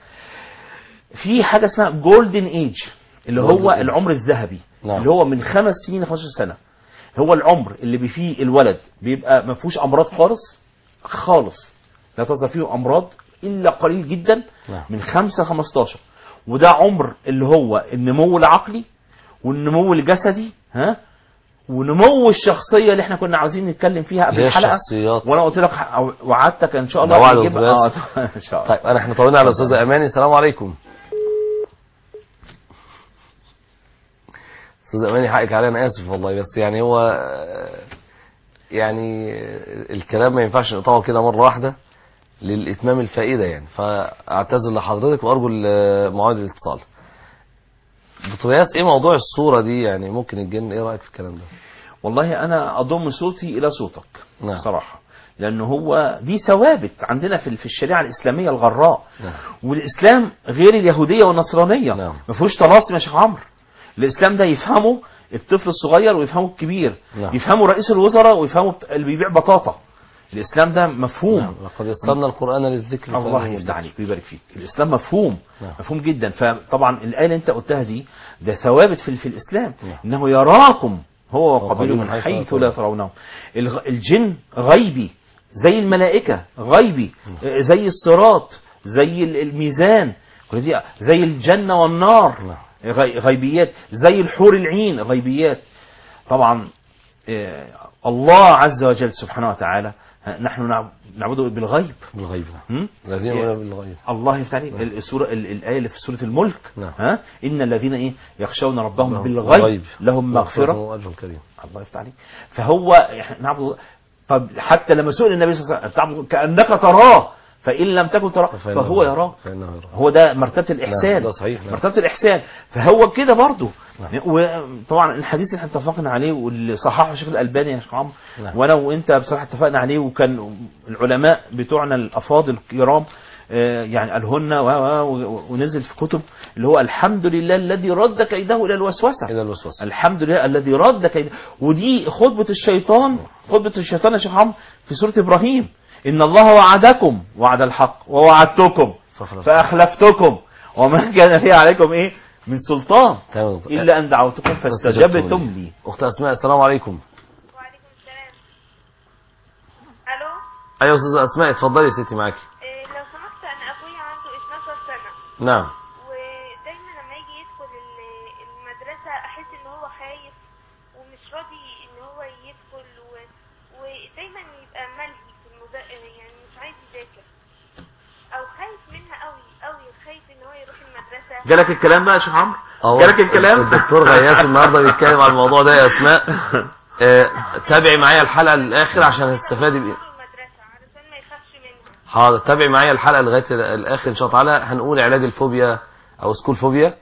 Speaker 2: في حاجه اسمها جولدن ايج اللي
Speaker 1: Golden
Speaker 2: هو
Speaker 1: age.
Speaker 2: العمر الذهبي
Speaker 1: نعم.
Speaker 2: اللي هو من خمس سنين ل 15 سنه هو العمر اللي بي فيه الولد بيبقى ما فيهوش امراض خالص خالص لا تظهر فيه امراض الا قليل جدا
Speaker 1: نعم.
Speaker 2: من 5 ل 15 وده عمر اللي هو النمو العقلي والنمو الجسدي ها ونمو الشخصيه اللي احنا كنا عاوزين نتكلم فيها قبل
Speaker 1: اللي هي
Speaker 2: الحلقه
Speaker 1: الشخصيات.
Speaker 2: وانا قلت لك ح- وعدتك ان شاء
Speaker 1: ده
Speaker 2: الله
Speaker 1: وعد
Speaker 2: نجيب-
Speaker 1: وثلاث.
Speaker 2: اه ان شاء الله
Speaker 1: طيب انا احنا طولنا على الاستاذه اماني السلام عليكم استاذ اماني حقك عليا انا اسف والله بس يعني هو آه، يعني آه، الكلام ما ينفعش نقطعه كده مره واحده للاتمام الفائده يعني فاعتذر لحضرتك وارجو ال- موعد الاتصال دكتور ياس ايه موضوع الصوره دي يعني ممكن الجن ايه رايك في الكلام ده
Speaker 2: والله انا اضم صوتي الى صوتك
Speaker 1: نعم.
Speaker 2: صراحه لان هو دي ثوابت عندنا في في الشريعه الاسلاميه الغراء
Speaker 1: نعم.
Speaker 2: والاسلام غير اليهوديه والنصرانيه
Speaker 1: نعم.
Speaker 2: ما فيهوش طلاسم يا شيخ عمرو الاسلام ده يفهمه الطفل الصغير ويفهمه الكبير
Speaker 1: نعم.
Speaker 2: يفهمه رئيس الوزراء ويفهمه بت- اللي بيبيع بطاطا الاسلام ده مفهوم
Speaker 1: نعم لقد يسرنا القران للذكر
Speaker 2: الله
Speaker 1: فهل من
Speaker 2: يفتح
Speaker 1: مدكر؟
Speaker 2: عليك ويبارك فيك الاسلام مفهوم
Speaker 1: نعم.
Speaker 2: مفهوم جدا فطبعا الايه اللي انت قلتها دي ده ثوابت في, في الاسلام
Speaker 1: نعم.
Speaker 2: انه يراكم هو
Speaker 1: وقبيله
Speaker 2: وقبيله
Speaker 1: من
Speaker 2: من
Speaker 1: حيث
Speaker 2: حيث
Speaker 1: لا
Speaker 2: لا ترونهم الغ- الجن غيبي زي الملائكه غيبي زي الصراط زي ال- الميزان كل دي زي الجنه والنار
Speaker 1: نعم.
Speaker 2: غي- غيبيات زي الحور العين غيبيات طبعا آه، الله عز وجل سبحانه وتعالى ها، نحن نعب- نعبده بالغيب
Speaker 1: بالغيب نعم
Speaker 2: هم؟
Speaker 1: الذين يؤمنون بالغيب
Speaker 2: الله يفتح عليك السورة ال- الآية اللي في سورة الملك
Speaker 1: نعم.
Speaker 2: ها إن الذين إيه يخشون ربهم
Speaker 1: لهم
Speaker 2: بالغيب لهم مغفرة
Speaker 1: واجر كريم
Speaker 2: الله يفتح عليك فهو إحنا نعبد طب حتى لما سئل النبي صلى الله عليه وسلم تعبد كأنك تراه فإن لم تكن تراه
Speaker 1: فإنه-
Speaker 2: فهو يراه
Speaker 1: فانه يراه
Speaker 2: هو ده مرتبة الإحسان
Speaker 1: ده صحيح، نعم.
Speaker 2: مرتبة الإحسان فهو كده برضه
Speaker 1: نعم.
Speaker 2: وطبعا الحديث اللي احنا اتفقنا عليه واللي صححه الشيخ الألباني يا شيخ عمرو
Speaker 1: نعم.
Speaker 2: وانا وانت بصراحة اتفقنا عليه وكان العلماء بتوعنا الأفاضل الكرام آه، يعني قالهن و- و- ونزل في كتب اللي هو الحمد لله الذي رد كيده إلى الوسوسة
Speaker 1: الى الوسوسه
Speaker 2: الحمد لله الذي رد كيده ودي خطبة الشيطان خطبة الشيطان يا شيخ عمرو في سورة إبراهيم إن الله وعدكم وعد الحق ووعدتكم
Speaker 1: فخلف.
Speaker 2: فأخلفتكم وما كان لي عليكم إيه من سلطان
Speaker 1: تمام يا دكتور.
Speaker 2: إلا أن دعوتكم فاستجبتم لي
Speaker 1: اخت اسماء السلام عليكم
Speaker 3: وعليكم السلام الو
Speaker 1: ايوه استاذه اسماء اتفضلي يا ستي معاكي
Speaker 3: إيه لو سمحت انا اخويا عنده 12 سنه
Speaker 1: نعم
Speaker 3: ودايما لما يجي يدخل ال- المدرسه احس ان هو خايف ومش راضي ان هو يدخل و... ودايما يبقى ملهي في المذا... يعني مش عايز يذاكر او خايف منها قوي قوي خايف ان هو يروح المدرسه
Speaker 2: جالك الكلام بقى يا شيخ عمرو
Speaker 1: أهو
Speaker 2: جالك الكلام
Speaker 1: الدكتور غياث النهارده بيتكلم عن الموضوع ده يا اسماء آه، تابعي معايا الحلقه للاخر عشان هتستفادي بيه
Speaker 3: يروح المدرسه علشان ما يخافش منها
Speaker 1: حاضر تابعي معايا الحلقه لغايه الاخر ان شاء الله تعالى هنقول علاج الفوبيا او سكول فوبيا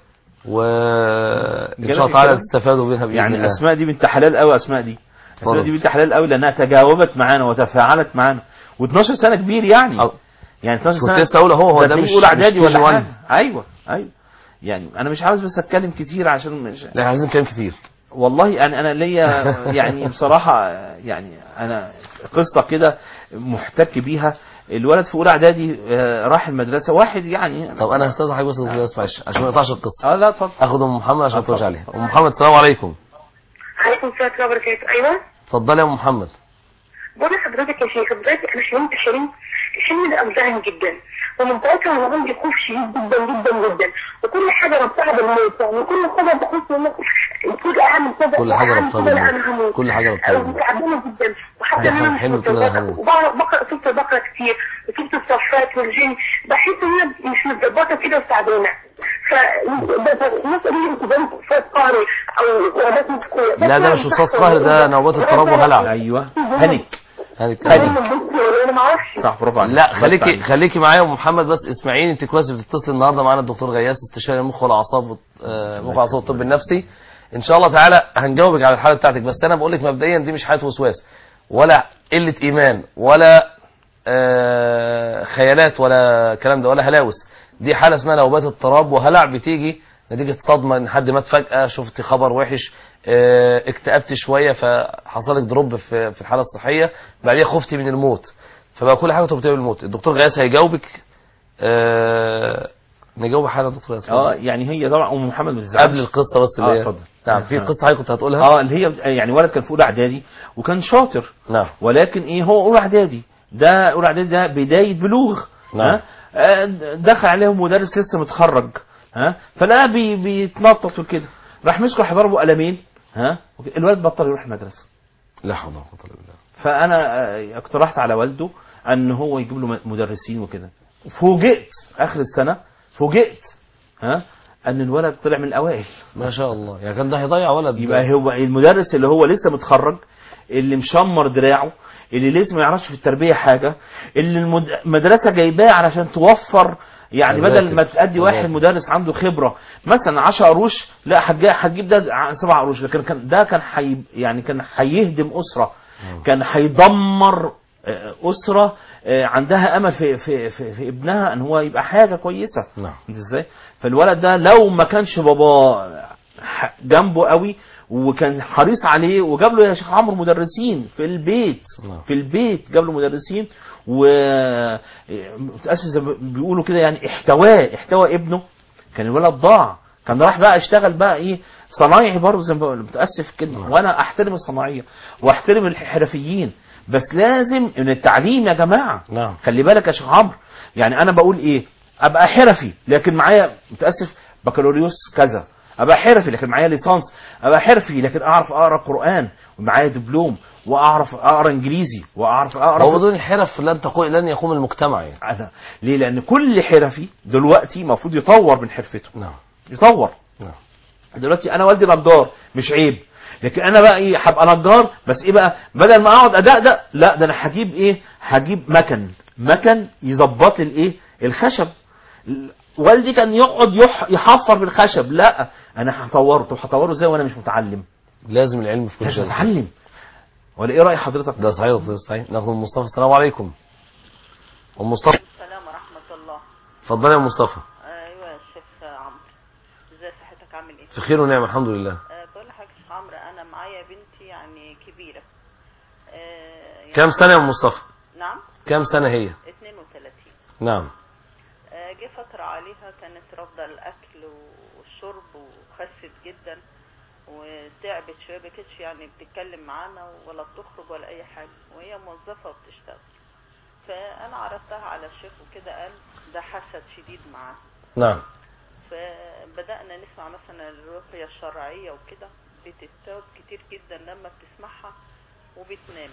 Speaker 1: وان شاء الله
Speaker 2: جالك
Speaker 1: تعالى
Speaker 2: الكلام؟
Speaker 1: تستفادوا منها باذن
Speaker 2: يعني
Speaker 1: الله
Speaker 2: اسماء دي بنت حلال قوي اسماء دي اسماء
Speaker 1: اتفضل.
Speaker 2: دي بنت حلال قوي لانها تجاوبت معانا وتفاعلت معانا و12 سنه كبير يعني
Speaker 1: أو-
Speaker 2: يعني 12 سنه
Speaker 1: كنت لسه اقول هو هو ده
Speaker 2: في
Speaker 1: مش
Speaker 2: اولى اعدادي
Speaker 1: مش
Speaker 2: ولا
Speaker 1: KG1.
Speaker 2: حاجه ايوه ايوه يعني انا مش عاوز بس اتكلم كتير عشان مش
Speaker 1: لا عايزين كلام كتير
Speaker 2: والله انا انا ليا يعني بصراحه يعني انا قصه كده محتك بيها الولد في اولى اعدادي آه، راح المدرسه واحد يعني
Speaker 1: طب انا هستاذن حضرتك بس يا أستاذ معلش عشان ما نقطعش القصه
Speaker 2: اه لا اتفضل
Speaker 1: اخد ام محمد عشان
Speaker 2: اتفضل.
Speaker 1: ترجع عليها ام محمد السلام عليكم
Speaker 3: عليكم السلام ورحمه الله وبركاته ايوه
Speaker 1: اتفضلي يا ام محمد
Speaker 3: بقول لحضرتك يا شيخ دلوقتي انا شرمت حلم الحلم ده اوجعني جدا ومن ساعتها وانا عندي خوف شديد جدا جدا جدا وكل حاجه ربطها بالموت يعني كل حاجه بحس ان كل اعمل كذا
Speaker 1: كل حاجة
Speaker 3: أعمل
Speaker 1: ربطها
Speaker 3: كذا،
Speaker 1: بالموت.
Speaker 3: أنا هموت.
Speaker 1: كل حاجة ربطها
Speaker 3: أنا
Speaker 1: بالموت.
Speaker 3: متعبانه جدا وحاسه
Speaker 1: دي
Speaker 3: ان انا
Speaker 1: حلم
Speaker 3: مش
Speaker 1: كده أنا
Speaker 3: متظبطه
Speaker 1: هموت.
Speaker 3: وبقرا بقرا سوره البقره كتير وسوره الصفات والجن بحس ان انا مش متظبطه كده وتعبانه ف الناس قالوا لي انت ده استاذ قهري او وهدات مسكويه
Speaker 1: لا ده مش استاذ قهر ده نوبات اضطراب وهلع
Speaker 2: ايوه هنك
Speaker 1: هنك-
Speaker 2: هنك.
Speaker 3: انا ما اعرفش
Speaker 2: صح برافو عليك
Speaker 1: لا
Speaker 2: الله
Speaker 1: خليكي
Speaker 2: يفتح عليك.
Speaker 1: خليكي معايا يا ام محمد بس اسمعيني انت كويس بتتصل النهارده معانا الدكتور غياث استشاري المخ والاعصاب آه، مخ والاعصاب والطب النفسي ان شاء الله تعالى هنجاوبك على الحاله بتاعتك بس انا بقول لك مبدئيا دي مش حاله وسواس ولا قله ايمان ولا آه، خيالات ولا كلام ده ولا هلاوس دي حاله اسمها نوبات اضطراب وهلع بتيجي نتيجه صدمه ان حد مات فجاه شفت خبر وحش آه، اكتئبت شويه فحصل لك دروب في في الحاله الصحيه بعديها خفتي من الموت فبقى كل حاجه تربطها بالموت الدكتور غياث هيجاوبك آه نجاوب حالا يا دكتور غياث
Speaker 2: اه يعني هي طبعا ام محمد ما تزعلش
Speaker 1: قبل القصه بس اللي
Speaker 2: اه
Speaker 1: هي
Speaker 2: اتفضل
Speaker 1: نعم في
Speaker 2: آه.
Speaker 1: قصه حضرتك كنت هتقولها
Speaker 2: اه اللي هي يعني ولد كان في اولى اعدادي وكان شاطر
Speaker 1: نعم
Speaker 2: ولكن ايه هو اولى اعدادي ده اولى اعدادي ده بدايه بلوغ
Speaker 1: نعم.
Speaker 2: ها آه، دخل عليهم مدرس لسه متخرج ها فلقى بي بيتنطط وكده راح مسكه راح ضربه قلمين ها الولد بطل يروح المدرسه
Speaker 1: لا حول ولا قوه الا بالله
Speaker 2: فانا آه، اقترحت على والده ان هو يجيب له م- مدرسين وكده فوجئت اخر السنه فوجئت ها ان الولد طلع من الاوائل
Speaker 1: ما شاء الله يعني كان ده هيضيع ولد
Speaker 2: يبقى هو المدرس اللي هو لسه متخرج اللي مشمر دراعه اللي لسه ما يعرفش في التربيه حاجه اللي المد- المدرسه جايباه علشان توفر يعني
Speaker 1: الراتب.
Speaker 2: بدل ما تأدي واحد
Speaker 1: الراتب.
Speaker 2: مدرس عنده خبره مثلا 10 قروش لا هتجي- هتجيب ده 7 قروش لكن كان ده كان حي يعني كان هيهدم اسره كان هيدمر آه، اسره آه، عندها امل في في في, في ابنها ان هو يبقى حاجه كويسه
Speaker 1: نعم
Speaker 2: انت ازاي فالولد ده لو ما كانش باباه ح- جنبه قوي وكان حريص عليه وجاب له يا شيخ عمرو مدرسين في البيت
Speaker 1: نعم.
Speaker 2: في البيت جاب له مدرسين و متاسف زي ما بيقولوا كده يعني احتواه احتوى ابنه كان الولد ضاع كان راح بقى اشتغل بقى ايه صنايعي برضه زي ما بقول متاسف كلمه وانا احترم الصناعيه واحترم الحرفيين بس لازم من التعليم يا جماعه
Speaker 1: نعم
Speaker 2: خلي بالك يا شيخ عمرو يعني انا بقول ايه ابقى حرفي لكن معايا متاسف بكالوريوس كذا ابقى حرفي لكن معايا ليسانس ابقى حرفي لكن اعرف اقرا قران ومعايا دبلوم واعرف اقرا انجليزي واعرف اقرا
Speaker 1: هو بدون الحرف لن تقوم لن يقوم المجتمع يعني
Speaker 2: أنا ليه لان كل حرفي دلوقتي المفروض يطور من حرفته
Speaker 1: نعم
Speaker 2: يطور
Speaker 1: نعم
Speaker 2: دلوقتي انا والدي نجار مش عيب لكن انا بقى ايه هبقى نجار بس ايه بقى بدل ما اقعد ادقدق لا ده انا هجيب ايه هجيب مكن مكن يظبط لي الايه الخشب والدي كان يقعد يح يحفر في الخشب لا انا هطوره طب هطوره ازاي وانا مش متعلم
Speaker 1: لازم العلم في كل
Speaker 2: لازم
Speaker 1: شيء
Speaker 2: اتعلم ولا ايه راي حضرتك
Speaker 1: ده صحيح ده صحيح ناخد ام مصطفى السلام عليكم ام مصطفى
Speaker 4: السلام ورحمة الله
Speaker 1: اتفضلي يا ام مصطفى
Speaker 4: ايوه يا شيخ عمرو ازاي صحتك عامل ايه
Speaker 1: في خير ونعم الحمد لله
Speaker 4: أه بقول لحضرتك يا شيخ عمرو انا معايا بنتي يعني كبيرة أه يعني
Speaker 1: كام سنه يا ام مصطفى
Speaker 4: نعم
Speaker 1: كام سنه هي
Speaker 4: 32
Speaker 1: نعم
Speaker 4: أه جه فترة عليها كانت رافضة الاكل والشرب وخست جدا وتعبت شوية بكتش يعني بتتكلم معانا ولا بتخرج ولا اي حاجة وهي موظفة وبتشتغل فانا عرضتها على الشيخ وكده قال ده حسد شديد معاه
Speaker 1: نعم
Speaker 4: فبدأنا نسمع مثلا الرقية الشرعية وكده بتستوب كتير جدا لما بتسمعها وبتنام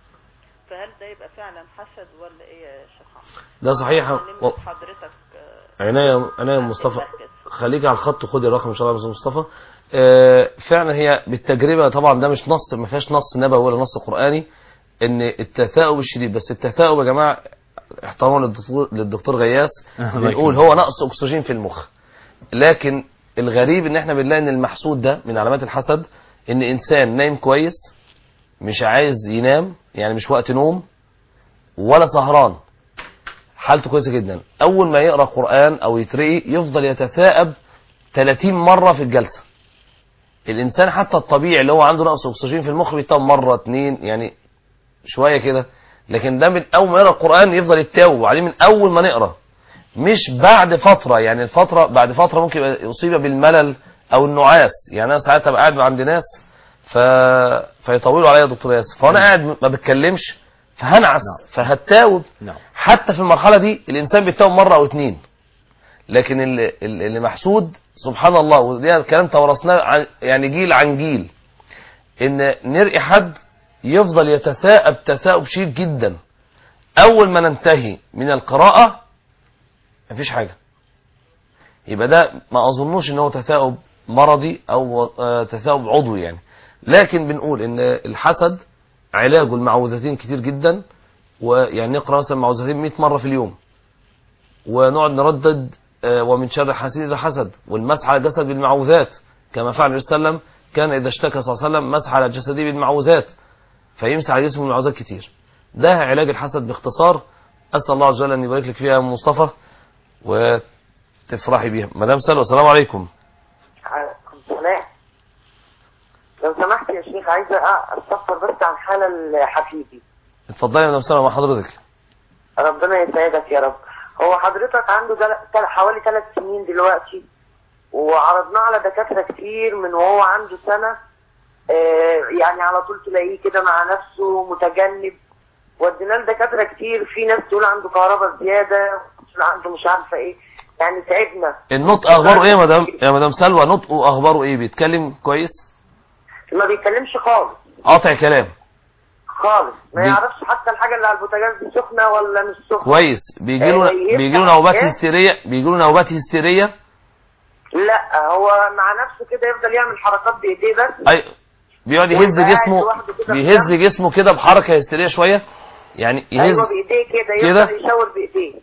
Speaker 4: فهل ده يبقى فعلا حسد ولا ايه يا شيخ عمرو؟
Speaker 1: ده صحيح
Speaker 4: نمت
Speaker 1: و-
Speaker 4: حضرتك آه،
Speaker 1: عناية عناية يا
Speaker 4: عند
Speaker 1: مصطفى
Speaker 4: المركز.
Speaker 1: خليك على الخط وخدي الرقم ان شاء الله يا أستاذ مصطفى آه، فعلا هي بالتجربه طبعا ده مش نص ما فيهاش نص نبوي ولا نص قراني ان التثاؤب الشديد بس التثاؤب يا جماعه احتراما للدكتور للدكتور غياس
Speaker 2: الله
Speaker 1: بنقول
Speaker 2: يكرمك.
Speaker 1: هو نقص اكسجين في المخ لكن الغريب ان احنا بنلاقي ان المحسود ده من علامات الحسد ان انسان نايم كويس مش عايز ينام يعني مش وقت نوم ولا سهران حالته كويسه جدا اول ما يقرا قران او يترقي يفضل يتثاءب 30 مره في الجلسه الانسان حتى الطبيعي اللي هو عنده نقص اكسجين في المخ بيتوب مره اتنين يعني شويه كده لكن ده من اول ما يقرا القران يفضل يتاوب عليه من اول ما نقرا مش بعد فتره يعني الفتره بعد فتره ممكن يبقى يصيب بالملل او النعاس يعني انا ساعات ابقى قاعد عند ناس ف... فيطولوا عليا يا دكتور ياسر فانا قاعد ما بتكلمش فهنعس فهتاوب
Speaker 2: نعم
Speaker 1: حتى في المرحلة دي الإنسان بيتوب مرة أو اتنين لكن اللي, اللي محسود سبحان الله وده الكلام تورثناه عن يعني جيل عن جيل إن نرقي حد يفضل يتثاءب تثاؤب شديد جدا أول ما ننتهي من القراءة مفيش حاجة يبقى ده ما أظنوش إن هو تثاؤب مرضي أو آه، تثاؤب عضوي يعني لكن بنقول إن الحسد علاجه المعوذتين كتير جدا ويعني نقرا مثلا معوذتين 100 مره في اليوم ونقعد نردد آه، ومن شر حاسد اذا حسد والمسح على الجسد بالمعوذات كما فعل النبي صلى الله عليه وسلم كان اذا اشتكى صلى الله عليه وسلم مسح على جسده بالمعوذات فيمسح على جسمه بالمعوذات كتير ده علاج الحسد باختصار اسال الله عز وجل ان يبارك لك فيها يا أم مصطفى وتفرحي بيها مدام سلوى السلام عليكم
Speaker 5: عليكم السلام لو سمحت يا شيخ عايزة أ- استفسر بس عن حالة حفيدي
Speaker 1: اتفضلي يا مدام سلوى مع حضرتك
Speaker 5: ربنا يسعدك يا رب هو حضرتك عنده دل... تل... حوالي ثلاث سنين دلوقتي وعرضناه على دكاترة كتير من وهو عنده سنة آه يعني على طول تلاقيه كده مع نفسه متجنب وديناه لدكاترة كتير في ناس تقول عنده كهرباء زيادة تقول عنده مش عارفة ايه يعني تعبنا
Speaker 1: النطق اخباره ايه يا مدام يا مدام سلوى نطقه اخباره ايه بيتكلم كويس
Speaker 5: ما بيتكلمش خالص
Speaker 1: قاطع كلام
Speaker 5: خالص ما
Speaker 1: بي-
Speaker 5: يعرفش حتى الحاجة اللي على البوتاجاز دي سخنة ولا مش سخنة
Speaker 1: كويس بيجي له
Speaker 5: آه، يفتح
Speaker 1: بيجي له نوبات
Speaker 5: إيه؟
Speaker 1: هستيريه بيجي له نوبات هستيريه
Speaker 5: لا هو مع نفسه كده يفضل يعمل حركات بايديه بس
Speaker 1: اي بيقعد يهز
Speaker 5: ويبقى قاعد
Speaker 1: جسمه
Speaker 5: لوحده كده
Speaker 1: بيهز
Speaker 5: بجنب.
Speaker 1: جسمه كده بحركه هستيريه شويه يعني يهز
Speaker 5: ايوه بايديه كده
Speaker 1: كده؟
Speaker 5: يفضل يشاور بايديه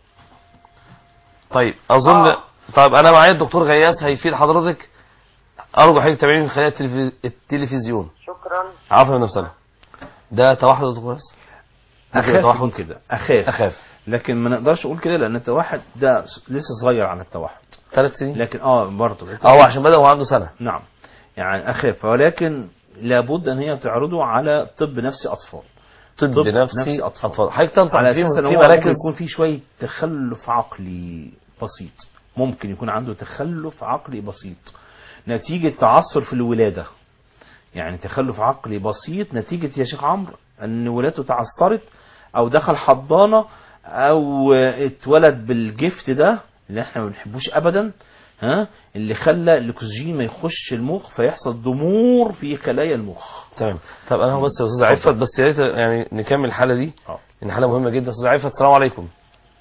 Speaker 1: طيب اظن
Speaker 5: آه.
Speaker 1: طيب انا معايا الدكتور غياس هيفيد حضرتك ارجو حضرتك تتابعيني من خلال التلفي- التلفزيون
Speaker 5: شكرا
Speaker 1: عفوا من نفسنا ده توحد يا دكتور غياس
Speaker 2: اخاف
Speaker 1: توحد.
Speaker 2: من كده اخاف
Speaker 1: اخاف
Speaker 2: لكن ما نقدرش اقول كده لان التوحد ده لسه صغير على التوحد
Speaker 1: ثلاث سنين
Speaker 2: لكن اه برضه
Speaker 1: اه هو عشان بدا وهو عنده سنه
Speaker 2: نعم يعني اخاف ولكن لابد ان هي تعرضه على طب نفسي اطفال
Speaker 1: طب,
Speaker 2: طب
Speaker 1: نفسي
Speaker 2: نفسي أطفال.
Speaker 1: اطفال حضرتك تنصح
Speaker 2: على
Speaker 1: في
Speaker 2: اساس ان
Speaker 1: في
Speaker 2: هو ممكن
Speaker 1: مراكز
Speaker 2: يكون في شويه تخلف عقلي بسيط ممكن يكون عنده تخلف عقلي بسيط نتيجه تعثر في الولاده يعني تخلف عقلي بسيط نتيجه يا شيخ عمرو ان ولادته تعثرت او دخل حضانه او اتولد بالجفت ده اللي احنا ما بنحبوش ابدا ها اللي خلى الاكسجين ما يخش المخ فيحصل ضمور في خلايا المخ
Speaker 1: تمام طب انا هو بس يا استاذ عفت بس يا ريت يعني نكمل الحاله دي
Speaker 2: اه
Speaker 1: ان حاله مهمه جدا استاذ عفت السلام عليكم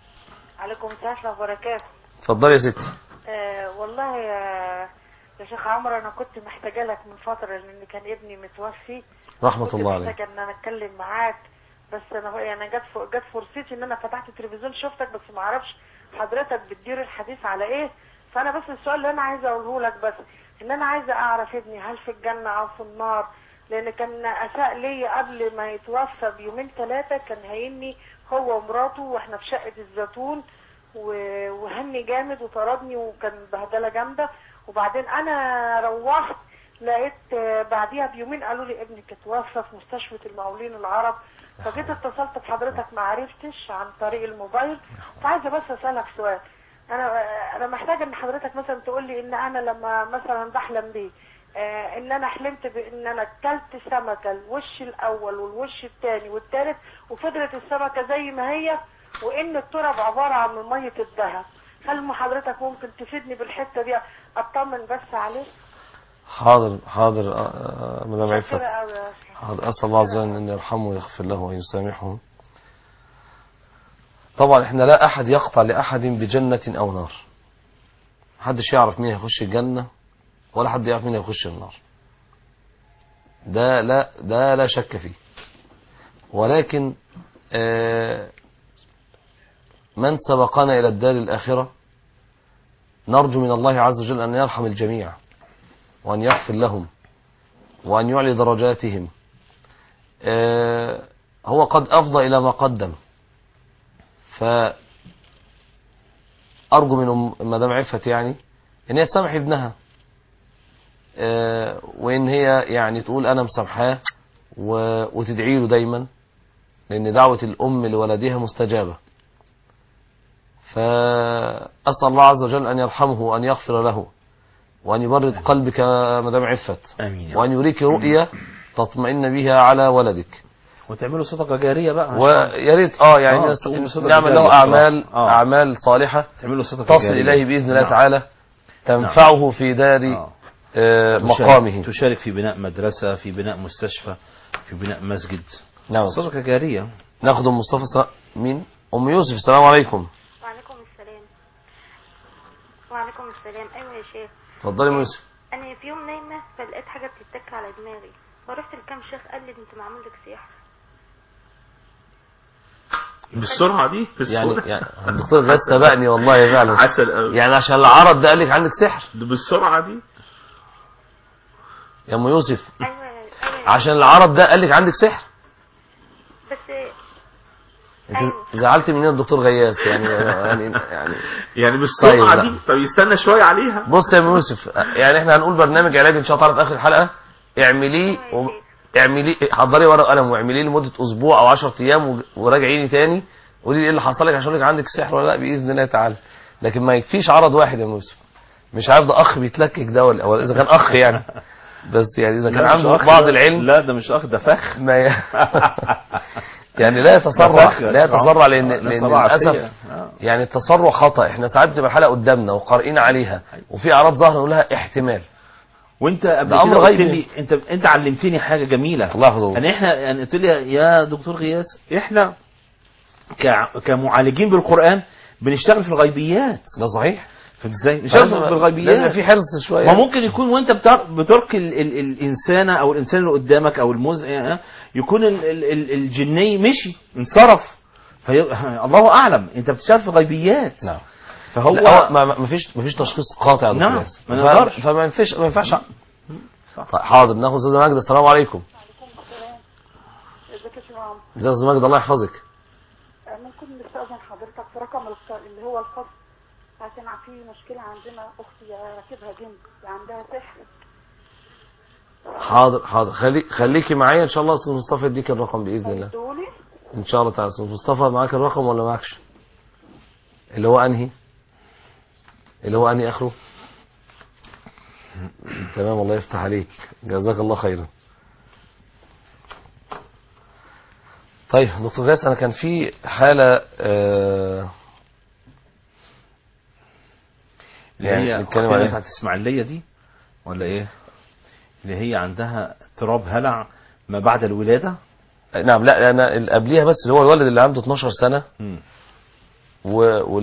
Speaker 3: عليكم السلام ورحمة الله وبركاته
Speaker 1: اتفضلي يا ستي
Speaker 3: آه والله يا يا شيخ عمرو انا كنت محتاجه لك من فتره لان كان ابني متوفي
Speaker 1: رحمه
Speaker 3: كنت
Speaker 1: الله عليك
Speaker 3: محتاجه ان انا اتكلم معاك بس انا بقى- يعني جت ف- جت فرصتي ان انا فتحت التلفزيون شفتك بس ما اعرفش حضرتك بتدير الحديث على ايه فانا بس السؤال اللي انا عايزه اقوله لك بس ان انا عايزه اعرف ابني هل في الجنه او في النار لان كان اساء لي قبل ما يتوفى بيومين ثلاثه كان هيني هو ومراته واحنا في شقه الزيتون و- وهني جامد وطردني وكان بهدله جامده وبعدين انا روحت لقيت آه، بعديها بيومين قالوا لي ابنك اتوفى في مستشفى المقاولين العرب فجيت اتصلت بحضرتك ما عرفتش عن طريق الموبايل فعايزه بس اسالك سؤال انا انا محتاجه ان حضرتك مثلا تقول لي ان انا لما مثلا بحلم بيه آه ان انا حلمت بان انا اكلت سمكه الوش الاول والوش الثاني والثالث وفضلت السمكه زي ما هي وان التراب عباره عن ميه الذهب هل م- حضرتك ممكن تفيدني بالحته دي اطمن بس عليه
Speaker 1: حاضر حاضر آه، آه، مدام عفت
Speaker 3: كده أوي يا أخي.
Speaker 1: حاضر اسال الله عز وجل ان يرحمه ويغفر له ويسامحه طبعا احنا لا احد يقطع لاحد بجنه او نار محدش يعرف مين هيخش الجنه ولا حد يعرف مين هيخش النار ده لا ده لا شك فيه ولكن آه، من سبقنا الى الدار الاخره نرجو من الله عز وجل ان يرحم الجميع وان يغفر لهم وأن يعلي درجاتهم آه، هو قد أفضى إلى ما قدم فأرجو من أم- مدام عفت يعني إن هي تسامح ابنها آه، وإن هي يعني تقول أنا مسامحاه و- وتدعي له دايما لأن دعوة الأم لولدها مستجابة فأسأل الله عز وجل أن يرحمه وأن يغفر له وأن يبرد قلبك يا مدام عفت
Speaker 2: امين يا
Speaker 1: وأن يريك رؤية تطمئن بها على ولدك
Speaker 2: وتعملوا صدقه جاريه بقى عشان
Speaker 1: ويا ريت اه يعني
Speaker 2: آه،
Speaker 1: نس-
Speaker 2: تقوم بصدقة
Speaker 1: نعمل
Speaker 2: جارية
Speaker 1: له اعمال
Speaker 2: بصراحة. آه.
Speaker 1: اعمال صالحه
Speaker 2: تعملوا صدقه
Speaker 1: تصل
Speaker 2: جارية.
Speaker 1: اليه باذن الله
Speaker 2: نعم.
Speaker 1: تعالى تنفعه في دار
Speaker 2: آه.
Speaker 1: آه،
Speaker 2: تشارك-
Speaker 1: مقامه
Speaker 2: تشارك في بناء مدرسه في بناء مستشفى في بناء مسجد
Speaker 1: نعم
Speaker 2: صدقه جاريه
Speaker 1: ناخد ام مصطفى سلام. مين ام يوسف السلام عليكم
Speaker 6: وعليكم السلام وعليكم السلام ايوه يا شيخ
Speaker 1: اتفضلي ام يوسف
Speaker 6: انا في يوم نايمه فلقيت حاجه بتتك على دماغي فرحت لكام شيخ قال لي انت معمول لك سحر
Speaker 2: بالسرعه دي
Speaker 1: يعني يعني الدكتور غاز سبقني والله فعلا
Speaker 2: عسل قوي
Speaker 1: يعني عشان العرض ده قال لك عندك سحر
Speaker 2: بالسرعه دي
Speaker 1: يا ام يوسف
Speaker 6: ايوه ايوه
Speaker 1: عشان العرض ده قال لك عندك سحر
Speaker 6: بس
Speaker 1: انت
Speaker 6: أيوة.
Speaker 1: زعلت مننا الدكتور غياس يعني يعني يعني
Speaker 2: يعني
Speaker 1: طيب،
Speaker 2: بالسرعه
Speaker 1: لا.
Speaker 2: دي طب يستنى شويه عليها
Speaker 1: بص يا ام يوسف يعني احنا هنقول برنامج علاج ان شاء الله تعالى في اخر الحلقه اعمليه و... اعمليه حضري ورقه وقلم واعمليه لمده اسبوع او 10 ايام و- وراجعيني تاني قولي لي ايه اللي حصل لك عشان اقول لك عندك سحر ولا لا باذن الله تعالى لكن ما يكفيش عرض واحد يا ام يوسف مش عارف ده اخ بيتلكك ده ولا ولا اذا كان اخ يعني بس يعني اذا كان
Speaker 2: لا، مش
Speaker 1: عنده
Speaker 2: أخ
Speaker 1: بعض
Speaker 2: ده.
Speaker 1: العلم
Speaker 2: لا ده مش اخ ده فخ
Speaker 1: ما ي... يعني لا يتسرع
Speaker 2: ده فخ يا
Speaker 1: لا
Speaker 2: شيخ عمرو.
Speaker 1: يتسرع لان
Speaker 2: آه، ده
Speaker 1: لان
Speaker 2: صراع
Speaker 1: للاسف
Speaker 2: فيا. آه.
Speaker 1: يعني التسرع خطا احنا ساعات بتبقى الحلقه قدامنا وقارئين عليها وفي اعراض ظاهره نقول لها احتمال
Speaker 2: وانت قبل
Speaker 1: ده أمر
Speaker 2: كده قلت
Speaker 1: غيبي.
Speaker 2: لي انت انت علمتني حاجه جميله
Speaker 1: الله يحفظه
Speaker 2: يعني احنا يعني قلت لي يا دكتور غياس احنا ك- كمعالجين بالقران بنشتغل في الغيبيات
Speaker 1: ده صحيح
Speaker 2: فهمت ازاي مش شرط
Speaker 1: لازم
Speaker 2: بالغيبيات
Speaker 1: لازم في حرص شويه
Speaker 2: ما ممكن يكون وانت بتر- بترك ال ال الانسان او الانسان اللي قدامك او المز آه، يكون ال ال ال الجني مشي انصرف في الله اعلم انت بتشتغل في غيبيات
Speaker 1: نعم
Speaker 2: فهو
Speaker 1: لا، ما ما فيش ما فيش تشخيص قاطع يا دكتور
Speaker 2: نعم،
Speaker 1: ياسر.
Speaker 2: ما
Speaker 1: ف-
Speaker 2: نقدرش.
Speaker 1: فما ينفعش ما ينفعش
Speaker 2: صح.
Speaker 1: طيب حاضر ناخد استاذه ماجده السلام عليكم
Speaker 7: ازيك يا شيخ عمرو
Speaker 1: ازيك يا استاذه ماجده الله يحفظك
Speaker 7: آه، ممكن نستأذن حضرتك في رقم الخ- اللي هو الخاص عشان في مشكلة عندنا أختي راكبها جن عندها سحر
Speaker 1: حاضر حاضر خلي خليكي معايا ان شاء الله استاذ مصطفى يديك الرقم باذن الله
Speaker 7: ادولي
Speaker 1: ان شاء الله تعالى استاذ مصطفى معاك الرقم ولا معكش اللي هو انهي اللي هو انهي اخره تمام الله يفتح عليك جزاك الله خيرا طيب دكتور غاس انا كان في حاله آه
Speaker 2: اللي
Speaker 1: يعني
Speaker 2: هي
Speaker 1: نتكلم
Speaker 2: أختنا
Speaker 1: عليها.
Speaker 2: بتاعت اسماعيليه دي ولا ايه اللي هي عندها اضطراب هلع ما بعد الولاده
Speaker 1: نعم لا انا اللي قبليها بس اللي هو الولد اللي عنده 12 سنه
Speaker 2: مم.
Speaker 1: و...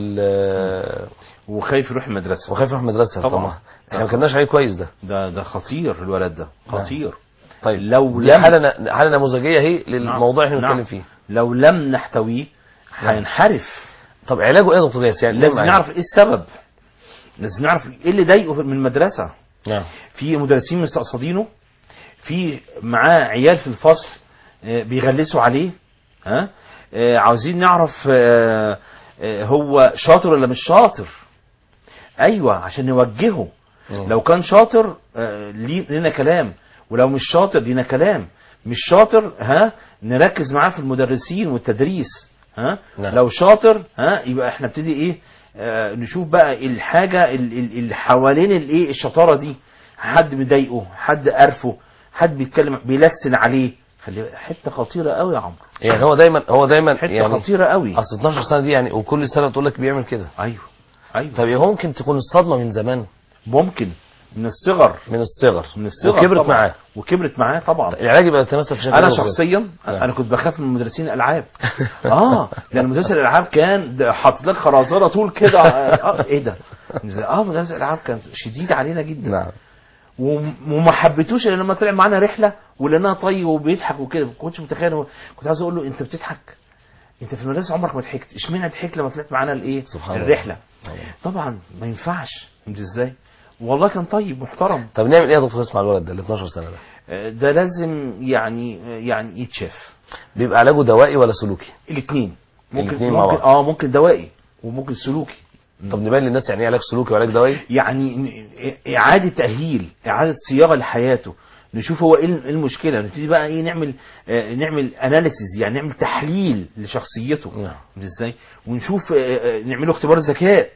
Speaker 1: وال
Speaker 2: وخايف يروح المدرسه
Speaker 1: وخايف يروح مدرسه
Speaker 2: طبعا.
Speaker 1: طبعا احنا ما كناش عليه كويس ده
Speaker 2: ده ده خطير الولد ده خطير
Speaker 1: طيب
Speaker 2: لو
Speaker 1: دي
Speaker 2: لم
Speaker 1: حاله حاله نموذجيه اهي للموضوع اللي احنا
Speaker 2: نعم.
Speaker 1: بنتكلم فيه
Speaker 2: لو لم نحتويه هينحرف
Speaker 1: طب علاجه ايه يا دكتور ياسر يعني
Speaker 2: لازم
Speaker 1: نعم.
Speaker 2: نعرف ايه السبب لازم نعرف ايه اللي ضايقه من المدرسه
Speaker 1: نعم
Speaker 2: في مدرسين مستقصدينه في معاه عيال في الفصل آه، بيغلسوا عليه ها آه، عاوزين نعرف آه، آه، هو شاطر ولا مش شاطر ايوه عشان نوجهه
Speaker 1: مم.
Speaker 2: لو كان شاطر آه، لي- لينا كلام ولو مش شاطر لينا كلام مش شاطر ها نركز معاه في المدرسين والتدريس ها
Speaker 1: نعم.
Speaker 2: لو شاطر ها يبقى احنا نبتدي ايه آه نشوف بقى الحاجه ال- ال- اللي حوالين الايه الشطاره دي حد مضايقه حد قرفه حد بيتكلم بيلسن عليه خلي حته خطيره قوي يا عمرو
Speaker 1: يعني هو دايما هو دايما
Speaker 2: حته
Speaker 1: يعني
Speaker 2: خطيره قوي
Speaker 1: اصل 12 سنه دي يعني وكل سنه بتقول لك بيعمل كده
Speaker 2: ايوه ايوه
Speaker 1: طب هو ممكن تكون الصدمه من زمان
Speaker 2: ممكن من الصغر
Speaker 1: من الصغر
Speaker 2: من الصغر
Speaker 1: وكبرت
Speaker 2: طبعاً.
Speaker 1: معاه
Speaker 2: وكبرت معاه طبعا
Speaker 1: العلاج يبقى يتمثل في شكل
Speaker 2: انا
Speaker 1: إيه يا دكتور؟
Speaker 2: شخصيا
Speaker 1: نعم.
Speaker 2: انا كنت بخاف من مدرسين الالعاب اه لان مدرس الالعاب كان ده حاطط لك خرزانه طول كده آه ايه ده اه مدرس الالعاب كان شديد علينا جدا
Speaker 1: نعم
Speaker 2: وم- وما حبيتوش الا لما طلع معانا رحله ولقيناه طيب وبيضحك وكده ما كنتش متخيل هو- كنت عايز اقول له انت بتضحك انت في المدرسه عمرك ما ضحكت اشمعنى ضحكت لما طلعت معانا الايه
Speaker 1: سبحان الله.
Speaker 2: الرحله طبعا ما ينفعش فهمت ازاي والله كان طيب محترم
Speaker 1: طب نعمل ايه يا دكتور اسمع الولد ده اللي 12 سنه ده
Speaker 2: آه، ده لازم يعني آه، يعني يتشاف
Speaker 1: بيبقى علاجه دوائي ولا سلوكي
Speaker 2: الاثنين ممكن
Speaker 1: الاتنين مع
Speaker 2: ممكن
Speaker 1: بعض.
Speaker 2: اه ممكن دوائي وممكن سلوكي
Speaker 1: طب نبين للناس يعني ايه علاج سلوكي وعلاج دوائي
Speaker 2: يعني ن- اعاده تاهيل اعاده صياغه لحياته نشوف هو ايه المشكله نبتدي بقى ايه نعمل آه، نعمل اناليسيز يعني نعمل تحليل لشخصيته
Speaker 1: نعم.
Speaker 2: ازاي ونشوف آه، آه، نعمله اختبار ذكاء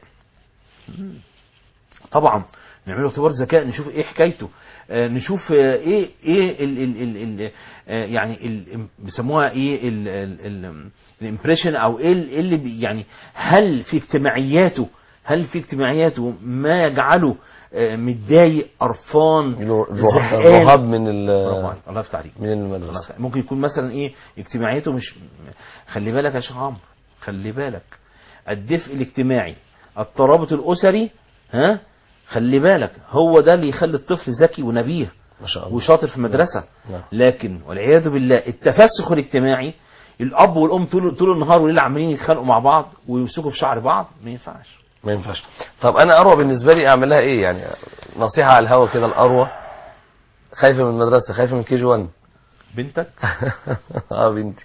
Speaker 2: طبعا نعمله اختبار ذكاء نشوف ايه حكايته آه، نشوف آه، ايه ايه ال ال ال ال آه، يعني ال بيسموها ايه الامبريشن او ايه ال- إيه اللي بي- يعني هل في اجتماعياته هل في اجتماعياته ما يجعله آه، متضايق قرفان زهقان؟
Speaker 1: الرهاب من
Speaker 2: برافو
Speaker 1: ال-
Speaker 2: عليك، الله يفتح عليك
Speaker 1: من المدرسه
Speaker 2: ممكن يكون مثلا ايه اجتماعيته مش خلي بالك يا شيخ عمرو خلي بالك الدفء الاجتماعي الترابط الاسري ها خلي بالك هو ده اللي يخلي الطفل ذكي ونبيه
Speaker 1: ما شاء الله
Speaker 2: وشاطر في المدرسه
Speaker 1: نعم.
Speaker 2: لكن والعياذ بالله التفسخ الاجتماعي الاب والام طول طول النهار والليل عمالين يتخانقوا مع بعض ويمسكوا في شعر بعض ما ينفعش
Speaker 1: ما ينفعش طب انا اروى بالنسبه لي اعمل لها ايه يعني نصيحه على الهوا كده الاروى خايفه من المدرسه خايفه من كي جي 1
Speaker 2: بنتك
Speaker 1: اه بنتي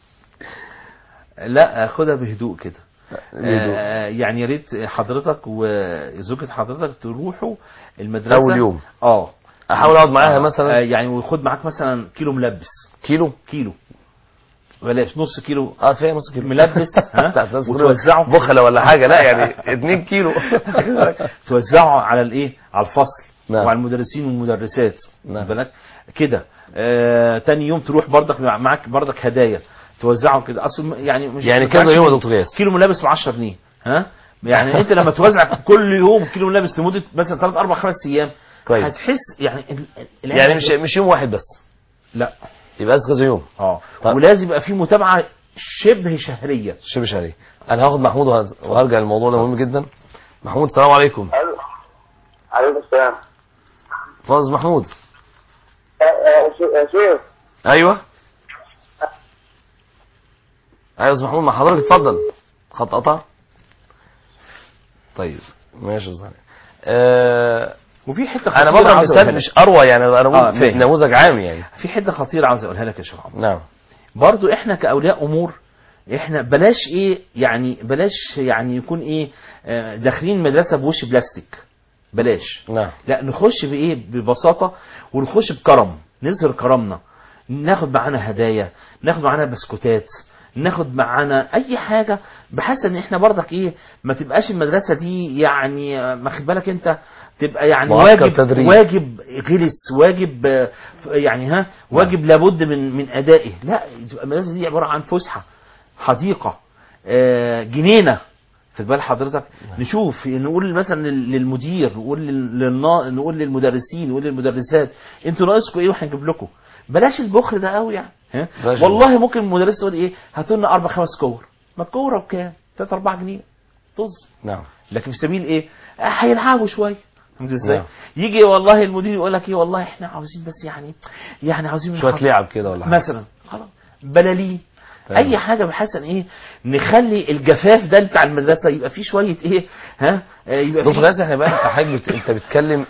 Speaker 2: لا خدها بهدوء كده
Speaker 1: بهدوء.
Speaker 2: آه يعني يا ريت حضرتك وزوجة حضرتك تروحوا المدرسه
Speaker 1: اول يوم
Speaker 2: اه
Speaker 1: احاول اقعد معاها
Speaker 2: آه،
Speaker 1: مثلا
Speaker 2: آه يعني وخد معاك مثلا كيلو ملبس
Speaker 1: كيلو
Speaker 2: كيلو بلاش نص كيلو
Speaker 1: اه كفايه نص كيلو
Speaker 2: ملبس ها
Speaker 1: بتاعت ناس كلها
Speaker 2: وتوزعه
Speaker 1: بخله ولا حاجه لا يعني 2 كيلو
Speaker 2: توزعه على الايه على الفصل
Speaker 1: نعم.
Speaker 2: وعلى المدرسين والمدرسات
Speaker 1: نعم.
Speaker 2: واخد بالك كده آه تاني يوم تروح برضك معاك برضك هدايا توزعهم كده اصل يعني مش
Speaker 1: يعني
Speaker 2: ما
Speaker 1: كذا
Speaker 2: ينفعش
Speaker 1: يوم يا دكتور ياسر
Speaker 2: كيلو ملابس ب 10 جنيه ها يعني انت لما توزع كل يوم كيلو ملابس لمده مثلا 3 4 5 ايام
Speaker 1: كويس.
Speaker 2: هتحس يعني ال- ال-
Speaker 1: يعني مش مش يوم واحد بس
Speaker 2: لا
Speaker 1: يبقى كذا يوم
Speaker 2: اه
Speaker 1: طب.
Speaker 2: ولازم يبقى في متابعه شبه شهريه
Speaker 1: شبه شهري انا هاخد محمود وه- وهرجع للموضوع ده مهم جدا محمود السلام عليكم
Speaker 8: الو عليكم السلام
Speaker 1: فاز محمود
Speaker 8: آه، آه، ش- آه، شيخ
Speaker 1: ايوه ايوه يا استاذ محمود مع حضرتك اتفضل خط قطع طيب ماشي يا استاذ آه
Speaker 2: وفي حته
Speaker 1: انا
Speaker 2: خطيره
Speaker 1: بضرب
Speaker 2: عاوز
Speaker 1: مثال
Speaker 2: أقولها
Speaker 1: مش
Speaker 2: لك.
Speaker 1: اروى يعني انا
Speaker 2: آه،
Speaker 1: بقول في
Speaker 2: فاهم.
Speaker 1: نموذج عام يعني
Speaker 2: في حته خطيره عاوز اقولها لك يا شيخ عمرو
Speaker 1: نعم
Speaker 2: برضو احنا كاولياء امور احنا بلاش ايه يعني بلاش يعني يكون ايه آه، داخلين مدرسه بوش بلاستيك بلاش
Speaker 1: نعم
Speaker 2: لا نخش بايه ببساطه ونخش بكرم نظهر كرمنا ناخد معانا هدايا ناخد معانا بسكوتات ناخد معانا اي حاجه بحيث ان احنا برضك ايه ما تبقاش المدرسه دي يعني آه، ما خد بالك انت تبقى يعني
Speaker 1: معسكر
Speaker 2: واجب
Speaker 1: تدريب.
Speaker 2: واجب غلس واجب آه، يعني ها واجب لابد من من ادائه لا تبقى المدرسه دي عباره عن فسحه حديقه آه، جنينه خد بال حضرتك نشوف نقول مثلا لل- للمدير نقول لل- للنا... نقول للمدرسين نقول للمدرسات انتوا ناقصكم ايه واحنا نجيب لكم بلاش البخل ده قوي يعني ها
Speaker 1: بلاش
Speaker 2: والله ممكن المدرس يقول ايه هاتوا لنا اربع خمس كور ما الكوره بكام 3 4 جنيه طز
Speaker 1: نعم
Speaker 2: لكن في سبيل ايه آه، هيلعبوا شويه فهمت ازاي
Speaker 1: نعم.
Speaker 2: يجي والله المدير يقول لك ايه والله احنا عاوزين بس يعني يعني عاوزين
Speaker 1: شويه
Speaker 2: نحط-
Speaker 1: لعب كده ولا حاجه
Speaker 2: مثلا خلاص بلالين
Speaker 1: تمام.
Speaker 2: اي حاجه بحيث ان ايه نخلي الجفاف ده بتاع المدرسه يبقى فيه شويه ايه ها آه، يبقى
Speaker 1: دكتور
Speaker 2: فيه
Speaker 1: ياسر احنا بقى انت حضرتك بت... انت بتتكلم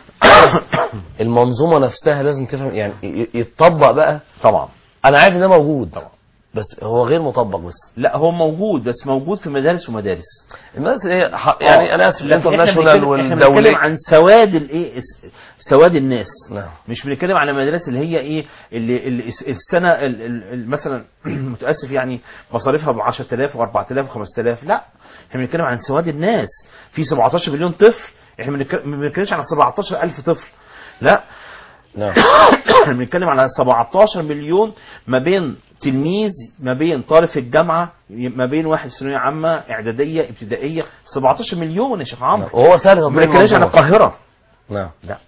Speaker 1: المنظومه نفسها لازم تفهم يعني ي- يتطبق بقى
Speaker 2: طبعا
Speaker 1: انا عارف ان ده موجود
Speaker 2: طبعا.
Speaker 1: بس هو غير مطبق بس
Speaker 2: لا هو موجود بس موجود في مدارس ومدارس
Speaker 1: الناس ايه ح... يعني انا اسف
Speaker 2: لكن إحنا
Speaker 1: الانترناشونال
Speaker 2: بنتكلم- احنا بنتكلم
Speaker 1: والدولي
Speaker 2: عن سواد الايه اس- سواد الناس
Speaker 1: نعم
Speaker 2: مش بنتكلم على مدارس اللي هي ايه اللي, اللي الس- السنه ال- ال- ال- مثلا متاسف يعني مصاريفها ب 10000 و4000 و5000 لا احنا بنتكلم عن سواد الناس في 17 مليون طفل احنا بنتك- ما بنتكلمش عن 17000 طفل لا
Speaker 1: نعم
Speaker 2: احنا بنتكلم على 17 مليون ما بين تلميذ ما بين طالب في الجامعه ما بين واحد في ثانويه عامه اعداديه ابتدائيه 17 مليون يا شيخ عمرو
Speaker 1: وهو سهل
Speaker 2: ما
Speaker 1: تطبيق
Speaker 2: بنتكلمش عن
Speaker 1: المنظومة.
Speaker 2: القاهره
Speaker 1: نعم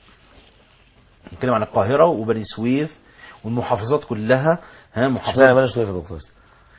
Speaker 2: بنتكلم عن القاهره وبني سويف والمحافظات كلها ها
Speaker 1: اشمعنى
Speaker 2: محافظات
Speaker 1: بلاش شويه يا دكتور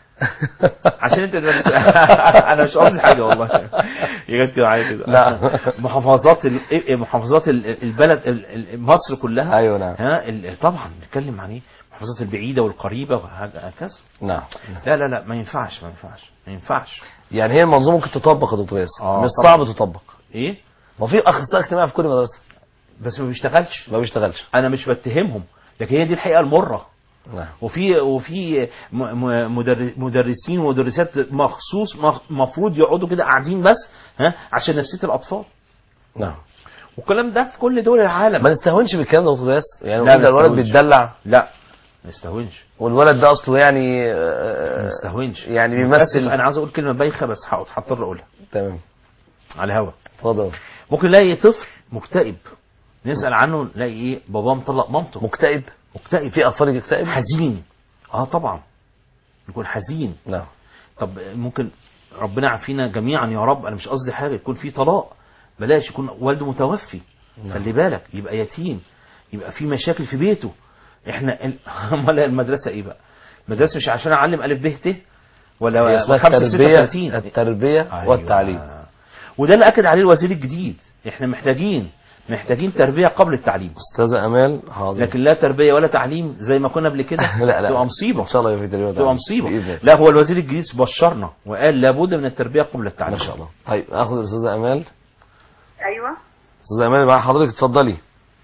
Speaker 2: عشان انت بني سويف انا مش قصدي حاجه والله يا جت كده معايا كده
Speaker 1: لا.
Speaker 2: محافظات ال- إيه- محافظات ال- البلد ال- ال- مصر كلها
Speaker 1: ايوه نعم
Speaker 2: ها ال- طبعا بنتكلم عن ايه المحافظات البعيده والقريبه وهكذا
Speaker 1: نعم
Speaker 2: لا لا لا ما ينفعش ما ينفعش ما ينفعش
Speaker 1: يعني هي المنظومه ممكن تطبق يا دكتور ياسر
Speaker 2: آه،
Speaker 1: مش
Speaker 2: طبعا.
Speaker 1: صعب تطبق
Speaker 2: ايه
Speaker 1: ما في اخصائي اجتماعي في كل مدرسه
Speaker 2: بس ما بيشتغلش
Speaker 1: ما بيشتغلش
Speaker 2: انا مش بتهمهم لكن هي دي الحقيقه المره
Speaker 1: نعم
Speaker 2: وفي وفي م- م- مدر- مدرسين ومدرسات مخصوص المفروض يقعدوا كده قاعدين بس ها عشان نفسيه الاطفال
Speaker 1: نعم
Speaker 2: والكلام ده في كل دول العالم
Speaker 1: ما نستهونش بالكلام ده يا دكتور ياسر يعني
Speaker 2: لا،
Speaker 1: لا
Speaker 2: ما
Speaker 1: الولد
Speaker 2: نستهونش.
Speaker 1: بيتدلع
Speaker 2: لا ما يستهونش
Speaker 1: والولد ده اصله يعني
Speaker 2: ما
Speaker 1: آه،
Speaker 2: يستهونش
Speaker 1: يعني
Speaker 2: للأسف
Speaker 1: بيمثل
Speaker 2: انا عاوز اقول كلمه بايخه بس هقعد- هضطر اقولها
Speaker 1: تمام
Speaker 2: على الهوا
Speaker 1: اتفضل
Speaker 2: ممكن نلاقي طفل مكتئب نسال عنه نلاقي ايه باباه مطلق مامته
Speaker 1: مكتئب
Speaker 2: مكتئب
Speaker 1: في اطفال يكتئب
Speaker 2: حزين اه طبعا يكون حزين
Speaker 1: نعم
Speaker 2: طب ممكن ربنا يعافينا جميعا يا رب انا مش قصدي حاجه يكون في طلاق بلاش يكون والده متوفي
Speaker 1: نعم.
Speaker 2: خلي بالك يبقى يتيم يبقى في مشاكل في بيته احنا ال- امال المدرسه ايه بقى المدرسه مش عشان اعلم الف ب ت
Speaker 1: هي
Speaker 2: ولا
Speaker 1: اسمها
Speaker 2: 5
Speaker 1: التربيه
Speaker 2: 36
Speaker 1: التربيه
Speaker 2: أيوة.
Speaker 1: والتعليم
Speaker 2: وده اللي اكد عليه الوزير الجديد احنا محتاجين محتاجين تربيه قبل التعليم
Speaker 1: استاذه امال حاضر
Speaker 2: لكن لا تربيه ولا تعليم زي ما كنا قبل كده
Speaker 1: لا لا
Speaker 2: تبقى مصيبه
Speaker 1: ان شاء الله يبقى في تربيه
Speaker 2: تبقى
Speaker 1: وتعليم.
Speaker 2: مصيبه
Speaker 1: بإذن الله.
Speaker 2: لا هو الوزير الجديد بشرنا وقال لابد من التربيه قبل التعليم
Speaker 1: ما شاء الله طيب اخذ الاستاذه امال
Speaker 3: ايوه
Speaker 1: استاذه امال مع حضرتك اتفضلي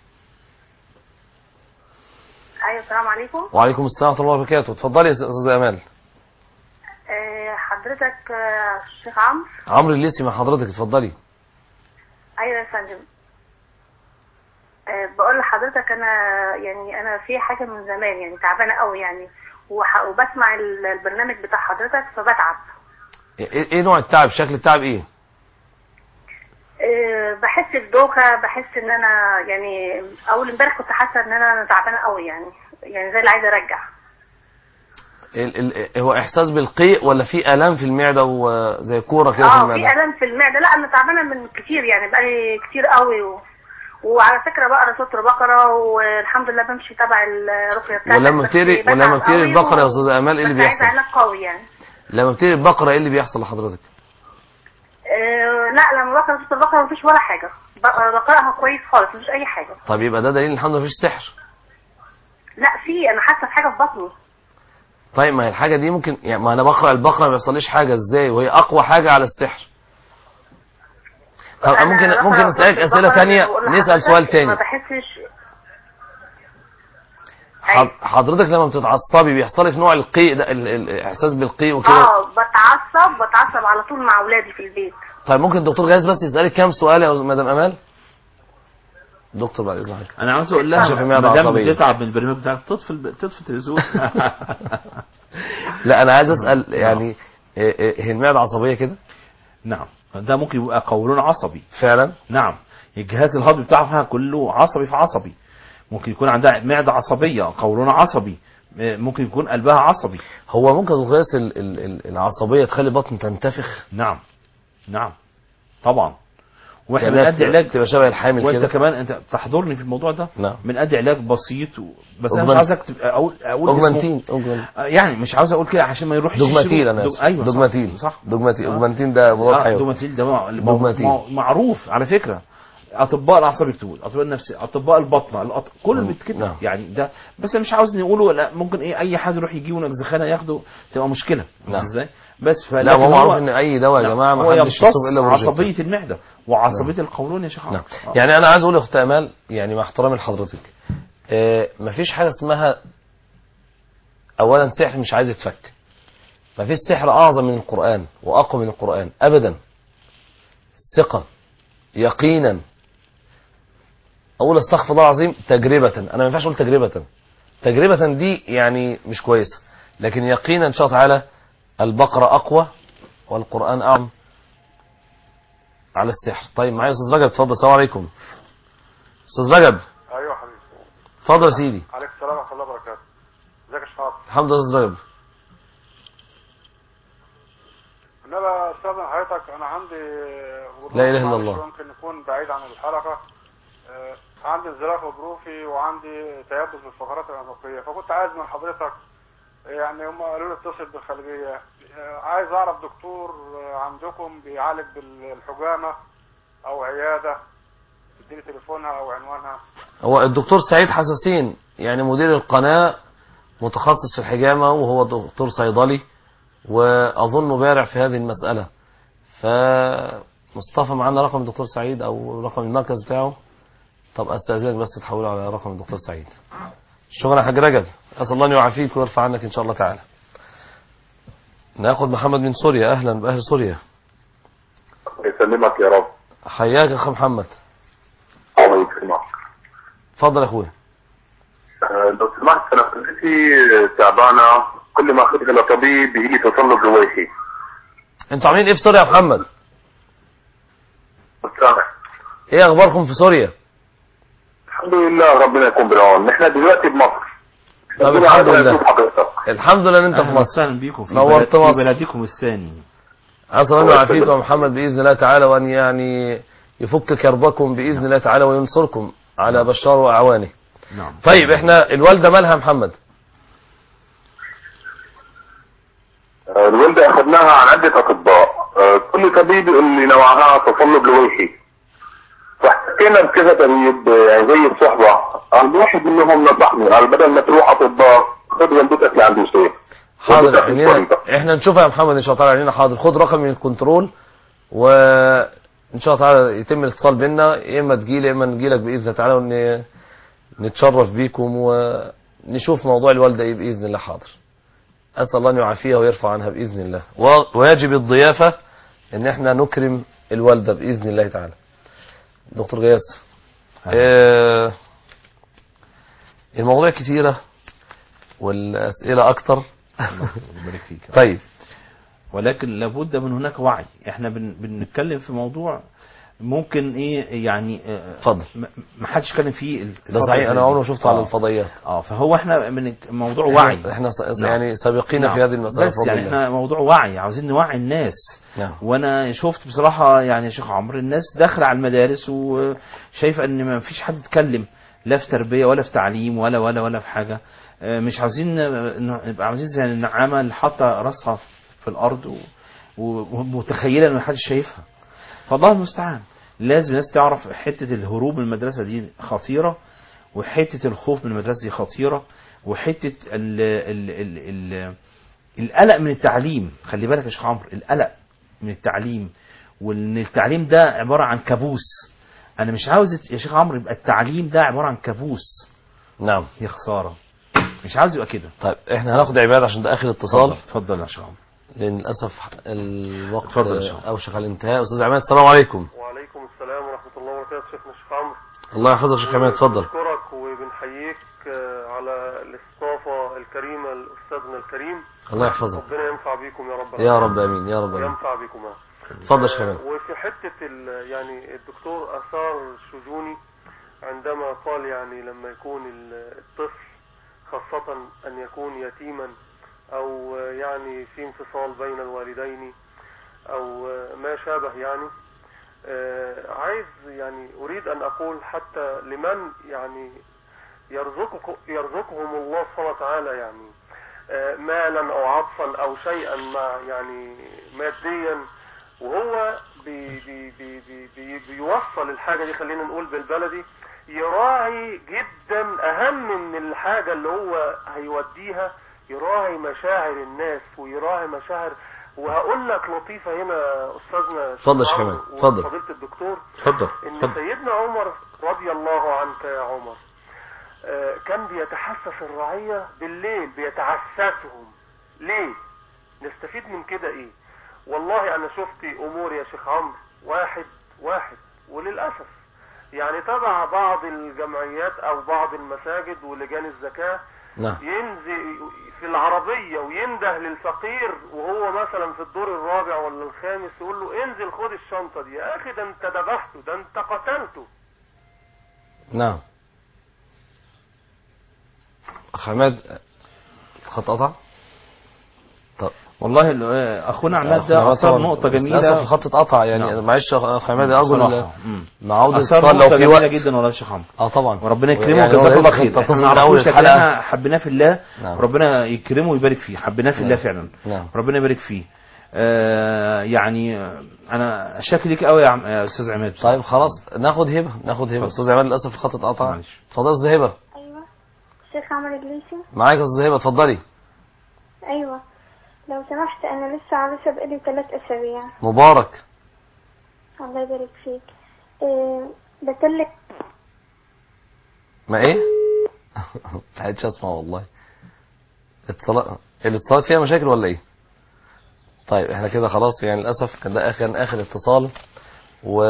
Speaker 3: ايوه السلام عليكم
Speaker 1: وعليكم السلام ورحمه الله وبركاته اتفضلي يا استاذه امال
Speaker 3: آه، حضرتك آه، الشيخ عمرو
Speaker 1: عمرو الليسي مع حضرتك اتفضلي
Speaker 3: ايوه يا فندم آه، بقول لحضرتك انا يعني انا في حاجه من زمان يعني تعبانه قوي يعني وح- وبسمع ال- البرنامج بتاع حضرتك فبتعب
Speaker 1: ايه إيه نوع التعب شكل التعب ايه
Speaker 3: آه، بحس بدوخه بحس ان انا يعني اول امبارح كنت حاسه ان انا تعبانه قوي يعني يعني زي اللي عايزه ارجع
Speaker 1: ال ال هو احساس بالقيء ولا في الام في المعده وزي كوره كده في
Speaker 3: اه في
Speaker 1: المعده
Speaker 3: الام في المعده لا انا تعبانه من كتير يعني بقالي كتير قوي و... وعلى فكره بقرا سطر بقره والحمد لله بمشي تبع الرقيه بتاعتك
Speaker 1: ولما
Speaker 3: بس
Speaker 1: بتقري
Speaker 3: بتعب
Speaker 1: ولما بتقري
Speaker 3: قوي
Speaker 1: البقره يا
Speaker 3: و-
Speaker 1: استاذه امال ايه اللي
Speaker 3: بس عايزه
Speaker 1: بيحصل
Speaker 3: علاج قوي يعني
Speaker 1: لما بتقري البقره ايه اللي بيحصل لحضرتك
Speaker 3: آه لا لما بقرا سوره البقره مفيش ولا حاجه ب- بقراها كويس خالص مفيش اي حاجه
Speaker 1: طب يبقى ده دليل ان الحمد لله مفيش سحر
Speaker 3: لا في انا حاسه بحاجه في بطني
Speaker 1: طيب ما هي الحاجه دي ممكن يعني ما انا بقرا البقره ما بيحصليش حاجه ازاي وهي اقوى حاجه على السحر طب
Speaker 3: أنا
Speaker 1: ممكن
Speaker 3: بقرأ
Speaker 1: ممكن نسالك
Speaker 3: سورة
Speaker 1: اسئله
Speaker 3: البقرة
Speaker 1: تانية
Speaker 3: بقول
Speaker 1: نسال
Speaker 3: لحضرتك
Speaker 1: سؤال تاني
Speaker 3: ما بحسش
Speaker 1: حض- حضرتك لما بتتعصبي بيحصل لك نوع القيء ده ال- ال- الاحساس بالقيء وكده
Speaker 3: اه بتعصب بتعصب على طول مع اولادي في البيت
Speaker 1: طيب ممكن الدكتور غاز بس يسالك كام سؤال يا مدام امال دكتور بعد اذن حضرتك
Speaker 2: انا عاوز اقول لها
Speaker 1: عشان في معدة
Speaker 2: ما دام
Speaker 1: عصبية.
Speaker 2: بتتعب من البرنامج بتاعك تطفي الب- تطفي التلفزيون
Speaker 1: لا انا عايز اسال يعني إيه- إيه- هي المعده عصبيه كده
Speaker 2: نعم ده ممكن يبقى قولون عصبي
Speaker 1: فعلا
Speaker 2: نعم الجهاز الهضمي بتاعها كله عصبي في عصبي ممكن يكون عندها معدة عصبية قولون عصبي م- ممكن يكون قلبها عصبي
Speaker 1: هو ممكن قياس ال- ال- ال- العصبيه تخلي البطن تنتفخ
Speaker 2: نعم نعم طبعا واحنا
Speaker 1: كأنها
Speaker 2: بنأدي
Speaker 1: تبقى-
Speaker 2: علاج
Speaker 1: تبقى شبه الحامل
Speaker 2: وانت
Speaker 1: كده
Speaker 2: كمان انت بتحضرني في الموضوع ده
Speaker 1: نعم
Speaker 2: بنأدي علاج بسيط و... بس انا مش
Speaker 1: أوجمانت-
Speaker 2: عايزك تبقى اقول اقول اسمه.
Speaker 1: اوجمانتين اوجمانتين
Speaker 2: آه، يعني مش عاوز اقول كده عشان ما يروحش
Speaker 1: دوجماتيل
Speaker 2: يشتروا-
Speaker 1: انا
Speaker 2: دوج-
Speaker 1: اسف
Speaker 2: ايوه صح.
Speaker 1: دوجماتيل
Speaker 2: صح
Speaker 1: دوجماتيل
Speaker 2: آه.
Speaker 1: اوجمانتين ده مضاد
Speaker 2: آه،
Speaker 1: حيوي
Speaker 2: دوماتيل ده مع-
Speaker 1: دوجماتيل.
Speaker 2: مع- معروف على فكره اطباء الاعصاب يكتبوا اطباء النفسي اطباء البطنه الأط... كل
Speaker 1: نعم.
Speaker 2: بيتكتب
Speaker 1: نعم.
Speaker 2: يعني ده بس أنا مش عاوز نقوله لا ممكن ايه اي حد يروح يجيبه نجزخانه ياخده تبقى مشكله
Speaker 1: نعم.
Speaker 2: ازاي بس
Speaker 1: لا
Speaker 2: فلكن
Speaker 1: هو معروف ان اي دواء يا
Speaker 2: نعم،
Speaker 1: جماعه ما
Speaker 2: هو
Speaker 1: حدش
Speaker 2: يمتص
Speaker 1: يشوف الا بروجيكتور.
Speaker 2: عصبيه المعده وعصبيه القولون يا شيخ
Speaker 1: نعم
Speaker 2: عمرو. آه.
Speaker 1: يعني انا عايز اقول لاخت امال يعني مع احترامي لحضرتك آه مفيش حاجه اسمها اولا سحر مش عايز يتفك مفيش سحر اعظم من القران واقوى من القران ابدا ثقه يقينا اقول استغفر الله العظيم تجربه انا ما ينفعش اقول تجربه تجربه دي يعني مش كويسه لكن يقينا ان شاء الله تعالى البقره اقوى والقران اعظم على السحر طيب معايا استاذ رجب اتفضل السلام عليكم استاذ رجب
Speaker 9: ايوه حبيبي
Speaker 1: اتفضل يا سيدي
Speaker 9: عليك السلام ورحمه الله وبركاته ازيك يا شباب
Speaker 1: الحمد لله استاذ رجب
Speaker 9: انما استاذن حضرتك انا عندي وضوء
Speaker 1: لا إله إلا
Speaker 9: معلش
Speaker 1: الله.
Speaker 9: يمكن يكون بعيد عن الحلقه آه، عندي انزلاق غضروفي وعندي تيبس بالفقرات العنقيه فكنت عايز من حضرتك يعني هم قالوا لي اتصل بالخليجيه آه، عايز اعرف دكتور آه، عندكم بيعالج بالحجامه او عياده تديني تليفونها او عنوانها
Speaker 1: هو الدكتور سعيد حساسين يعني مدير القناة متخصص في الحجامة وهو دكتور صيدلي وأظنه بارع في هذه المسألة فمصطفى معانا رقم الدكتور سعيد أو رقم المركز بتاعه طب أستأذنك بس تحوله على رقم الدكتور سعيد شكرا يا حاج رجب أسأل الله أن يعافيك ويرفع عنك إن شاء الله تعالى ناخد محمد من سوريا أهلا بأهل سوريا
Speaker 8: يسلمك يا رب
Speaker 1: حياك يا أخ محمد
Speaker 8: الله يكرمك
Speaker 1: اتفضل يا أخويا
Speaker 8: آه، لو سمحت انا والدتي تعبانه كل ما اخذها لطبيب يجي تصلب رويحي
Speaker 1: انتوا عاملين ايه في سوريا يا محمد
Speaker 8: سامع
Speaker 1: ايه اخباركم في سوريا
Speaker 8: الحمد لله ربنا يكون بالعون نحن دلوقتي بمصر
Speaker 1: طب
Speaker 8: ربنا
Speaker 1: الحمد
Speaker 8: عايز
Speaker 1: لله
Speaker 8: نشوف حضرتك
Speaker 1: الحمد لله ان انت في
Speaker 2: اهلا
Speaker 1: مصر
Speaker 2: وسهلا بيكم في,
Speaker 1: نورت
Speaker 2: بلد في
Speaker 1: مصر.
Speaker 2: بلدكم الثاني
Speaker 1: عسى الله يعافيكم يا محمد باذن الله تعالى وان يعني يفك كربكم باذن الله تعالى وينصركم على بشار واعوانه
Speaker 2: نعم
Speaker 1: طيب احنا الوالده مالها يا محمد
Speaker 8: آه، الولدة اخذناها عن عدة اطباء آه، كل طبيب يقول لي نوعها تصلب لويحي فحكينا بكذا طبيب آه، يعني زي الصحبة قال واحد منهم نصحني قال بدل ما تروح اطباء خذ والدتك لعند الشيخ
Speaker 1: حاضر
Speaker 8: والدتك
Speaker 1: عينينا
Speaker 8: الطريقة.
Speaker 1: احنا نشوفها يا محمد ان شاء الله تعالى عينينا حاضر خد رقم من الكنترول وان شاء الله تعالى يتم الاتصال بينا يا اما تجيلي يا اما نجيلك باذن الله تعالى ون نتشرف بيكم ونشوف موضوع الوالده ايه باذن الله حاضر اسال الله ان يعافيها ويرفع عنها باذن الله و- ويجب الضيافه ان احنا نكرم الوالده باذن الله تعالى دكتور غياث آه المواضيع كتيره والاسئله اكتر
Speaker 2: الله يبارك فيك
Speaker 1: طيب
Speaker 2: ولكن لابد من هناك وعي احنا بن بنتكلم في موضوع ممكن ايه يعني آه،
Speaker 1: اتفضل
Speaker 2: ما ما حدش اتكلم فيه الفترة
Speaker 1: ده صحيح
Speaker 2: اللي
Speaker 1: انا
Speaker 2: فاتت.
Speaker 1: عمري ما شفته على
Speaker 2: آه.
Speaker 1: الفضائيات
Speaker 2: اه فهو احنا من موضوع وعي
Speaker 1: احنا س-
Speaker 2: نعم.
Speaker 1: يعني سابقين في
Speaker 2: نعم.
Speaker 1: هذه المساله
Speaker 2: بس
Speaker 1: بفضل
Speaker 2: يعني
Speaker 1: الله.
Speaker 2: احنا موضوع وعي عاوزين نوعي الناس
Speaker 1: نعم
Speaker 2: وانا شفت بصراحه يعني يا شيخ عمرو الناس داخله على المدارس وشايفه ان ما فيش حد يتكلم لا في تربيه ولا في تعليم ولا ولا ولا في حاجه آه، مش عاوزين ن- نبقى عاوزين زي النعامه اللي حاطه راسها في الارض و- و- ومتخيله ان محدش شايفها فالله المستعان لازم الناس تعرف حته الهروب من المدرسه دي خطيره وحته الخوف من المدرسه دي خطيره وحته ال ال ال ال القلق من التعليم خلي بالك يا شيخ عمرو القلق من التعليم وان التعليم ده عباره عن كابوس انا مش عاوز يا شيخ عمرو يبقى التعليم ده عباره عن كابوس
Speaker 1: نعم
Speaker 2: يا خساره مش عاوز يبقى كده
Speaker 1: طيب احنا هناخد عباد عشان ده اخر اتصال
Speaker 2: اتفضل يا شيخ عمرو
Speaker 1: لان للاسف الوقت
Speaker 2: اتفضل يا شيخ.
Speaker 1: اوشك على الانتهاء استاذ عماد السلام عليكم
Speaker 10: وعليكم السلام ورحمة الله وبركاته شيخنا الشيخ عمرو
Speaker 1: الله يحفظك يا شيخ عماد اتفضل
Speaker 10: بنشكرك وبنحييك آه، على الاستضافة الكريمة لأستاذنا الكريم
Speaker 1: الله يحفظك
Speaker 10: ربنا ينفع بيكم يا رب
Speaker 1: يا رب امين يا رب امين
Speaker 10: وينفع بكم
Speaker 1: اتفضل يا شيخ عماد
Speaker 10: وفي حتة ال- يعني الدكتور أثار شجوني عندما قال يعني لما يكون ال- الطفل خاصة أن يكون يتيما أو يعني في انفصال بين الوالدين أو ما شابه يعني آه، عايز يعني أريد أن أقول حتى لمن يعني يرزقك يرزقهم الله سبحانه وتعالى يعني آه، مالا أو عطفا أو شيئا ما يعني ماديا وهو بي بي بي بي بي بيوصل الحاجة دي خلينا نقول بالبلدي يراعي جدا أهم من الحاجة اللي هو هيوديها يراعي مشاعر الناس ويراعي مشاعر وهقول لك لطيفة هنا أستاذنا
Speaker 1: اتفضل يا شيخ
Speaker 10: عمرو
Speaker 1: حماد، اتفضل.
Speaker 10: وفضيلة الدكتور
Speaker 2: اتفضل
Speaker 10: ان
Speaker 2: اتفضل
Speaker 10: سيدنا عمر رضي الله عنك يا عمر آه، كان بيتحسس الرعية بالليل بيتعسسهم ليه نستفيد من كده ايه والله انا شفت امور يا شيخ عمرو واحد واحد وللاسف يعني تبع بعض الجمعيات او بعض المساجد ولجان الزكاة
Speaker 1: نعم
Speaker 10: ينزل في العربية وينده للفقير وهو مثلا في الدور الرابع ولا الخامس يقول له انزل خد الشنطة دي يا اخي ده انت ذبحته ده انت قتلته
Speaker 1: نعم اخ عماد الخط قطع طب
Speaker 2: والله ال- اخونا عماد
Speaker 1: أخ
Speaker 2: ده
Speaker 1: عماد
Speaker 2: اثار
Speaker 1: طبعاً.
Speaker 2: نقطه
Speaker 1: بس للاسف
Speaker 2: جميله
Speaker 1: الخط اتقطع يعني
Speaker 2: نعم.
Speaker 1: معلش يا اخ عماد ارجو
Speaker 2: بصراحة. مم.
Speaker 1: مع عودة
Speaker 2: اثار
Speaker 1: اتصال
Speaker 2: نقطه
Speaker 1: لو في
Speaker 2: جميله
Speaker 1: وقت
Speaker 2: جدا والله يا شيخ عمرو
Speaker 1: اه طبعا
Speaker 2: وربنا يكرمه
Speaker 1: يعني
Speaker 2: وجزاك
Speaker 1: هو
Speaker 2: الله
Speaker 1: لازم
Speaker 2: خير احنا
Speaker 1: تتصل
Speaker 2: ما
Speaker 1: من أول
Speaker 2: نعرفوش لكن
Speaker 1: الحلقة.
Speaker 2: احنا حبيناه في الله
Speaker 1: نعم.
Speaker 2: ربنا يكرمه ويبارك فيه حبيناه في الله
Speaker 1: نعم.
Speaker 2: فعلا
Speaker 1: نعم
Speaker 2: ربنا يبارك فيه آه يعني آه، انا شاكر ليك قوي يا عم- يا استاذ عماد
Speaker 1: طيب خلاص ناخد هبه ناخد هبه
Speaker 2: اتفضل.
Speaker 1: استاذ عماد للاسف الخط اتقطع
Speaker 2: معلش.
Speaker 1: اتفضل يا استاذ هبه
Speaker 6: ايوه شيخ عمرو ادريسي
Speaker 1: معاك يا استاذ هبه اتفضلي
Speaker 6: ايوه لو سمحت انا لسه عروسه بقالي ثلاث اسابيع
Speaker 1: مبارك
Speaker 6: الله يبارك فيك إيه بتلك
Speaker 1: ما ايه ما عادش اسمع والله اتصال الاتصالات فيها مشاكل ولا ايه طيب احنا كده خلاص يعني للاسف كان ده اخر كان اخر اتصال و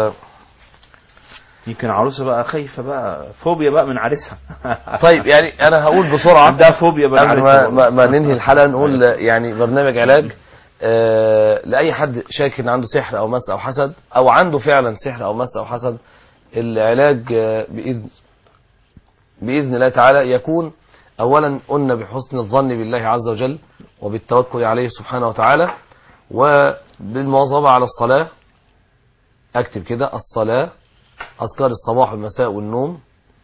Speaker 2: يمكن عروسه بقى خايفه بقى فوبيا بقى من عريسها
Speaker 1: طيب يعني انا هقول بسرعه
Speaker 2: عندها فوبيا من
Speaker 1: قبل
Speaker 2: عريسها
Speaker 1: ما, ما, ما ننهي الحلقه نقول يعني برنامج علاج آه لاي حد شاك ان عنده سحر او مس او حسد او عنده فعلا سحر او مس او حسد العلاج آه باذن باذن الله تعالى يكون اولا قلنا بحسن الظن بالله عز وجل وبالتوكل عليه سبحانه وتعالى وبالمواظبه على الصلاه اكتب كده الصلاه اذكار الصباح والمساء والنوم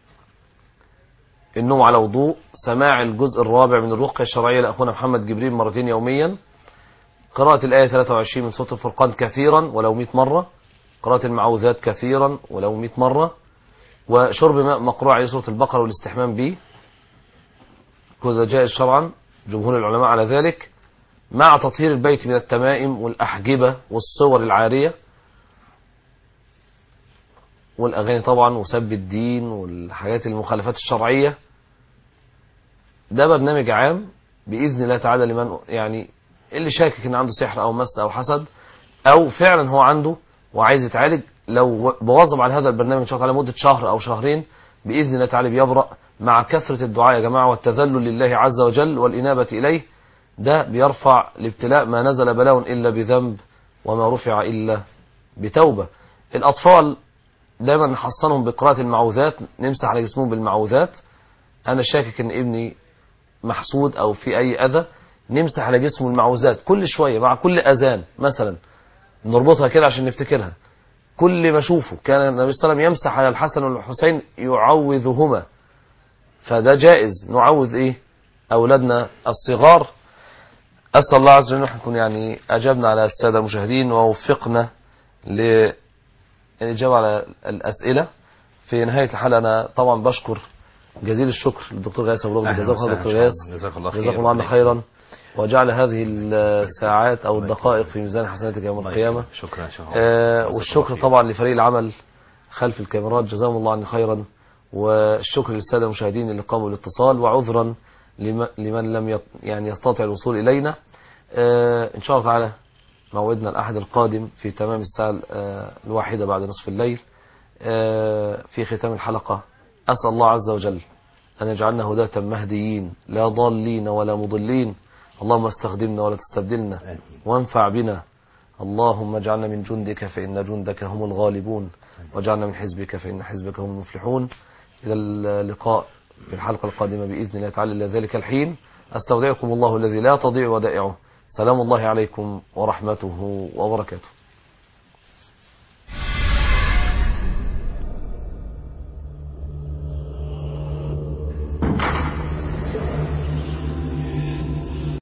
Speaker 1: النوم على وضوء سماع الجزء الرابع من الرقية الشرعية لأخونا محمد جبريل مرتين يوميا قراءة الآية 23 من سورة الفرقان كثيرا ولو 100 مرة قراءة المعوذات كثيرا ولو 100 مرة وشرب ماء مقروع عليه سورة البقرة والاستحمام به كذا جائز شرعا جمهور العلماء على ذلك مع تطهير البيت من التمائم والأحجبة والصور العارية والأغاني طبعا وسب الدين والحاجات المخالفات الشرعية ده برنامج عام بإذن الله تعالى لمن يعني اللي شاكك ان عنده سحر او مس او حسد او فعلا هو عنده وعايز يتعالج لو بواظب على هذا البرنامج ان شاء الله لمده شهر او شهرين باذن الله تعالى بيبرأ مع كثره الدعاء يا جماعه والتذلل لله عز وجل والانابه اليه ده بيرفع الابتلاء ما نزل بلاء الا بذنب وما رفع الا بتوبه الاطفال دايما نحصنهم بقراءه المعوذات نمسح على جسمهم بالمعوذات انا شاكك ان ابني محسود او في اي اذى نمسح على جسمه المعوذات كل شويه مع كل اذان مثلا نربطها كده عشان نفتكرها كل ما اشوفه كان النبي صلى الله عليه وسلم يمسح على الحسن والحسين يعوذهما فده جائز نعوذ ايه اولادنا الصغار اسال الله عز وجل ان نكون يعني اجبنا على الساده المشاهدين ووفقنا للإجابة على الأسئلة في نهاية الحلقة أنا طبعا بشكر جزيل الشكر للدكتور غايث أبو
Speaker 2: أهلا
Speaker 1: جزاكم الله
Speaker 2: وسهلا
Speaker 1: دكتور
Speaker 2: إن
Speaker 1: غايث
Speaker 2: شاء الله. جزاك الله خير
Speaker 1: جزاكم الله عنا خيرا وجعل هذه الساعات أو الدقائق في ميزان حسناتك يوم القيامة
Speaker 2: شكرا شكرا
Speaker 1: آه،
Speaker 2: جزاك
Speaker 1: والشكر
Speaker 2: الله خير.
Speaker 1: طبعا لفريق العمل خلف الكاميرات جزاهم الله عنا خيرا والشكر للساده المشاهدين اللي قاموا بالاتصال وعذرا لم- لمن لم يط- يعني يستطع الوصول الينا آه، ان شاء الله تعالى موعدنا الاحد القادم في تمام الساعه آه، الواحده بعد نصف الليل آه، في ختام الحلقه اسال الله عز وجل ان يجعلنا هداة مهديين لا ضالين ولا مضلين اللهم استخدمنا ولا تستبدلنا
Speaker 2: آمين.
Speaker 1: وانفع بنا اللهم اجعلنا من جندك فإن جندك هم الغالبون واجعلنا من حزبك فإن حزبك هم المفلحون إلى اللقاء في الحلقة القادمة بإذن الله تعالى إلى ذلك الحين أستودعكم الله الذي لا تضيع ودائعه سلام الله عليكم ورحمته وبركاته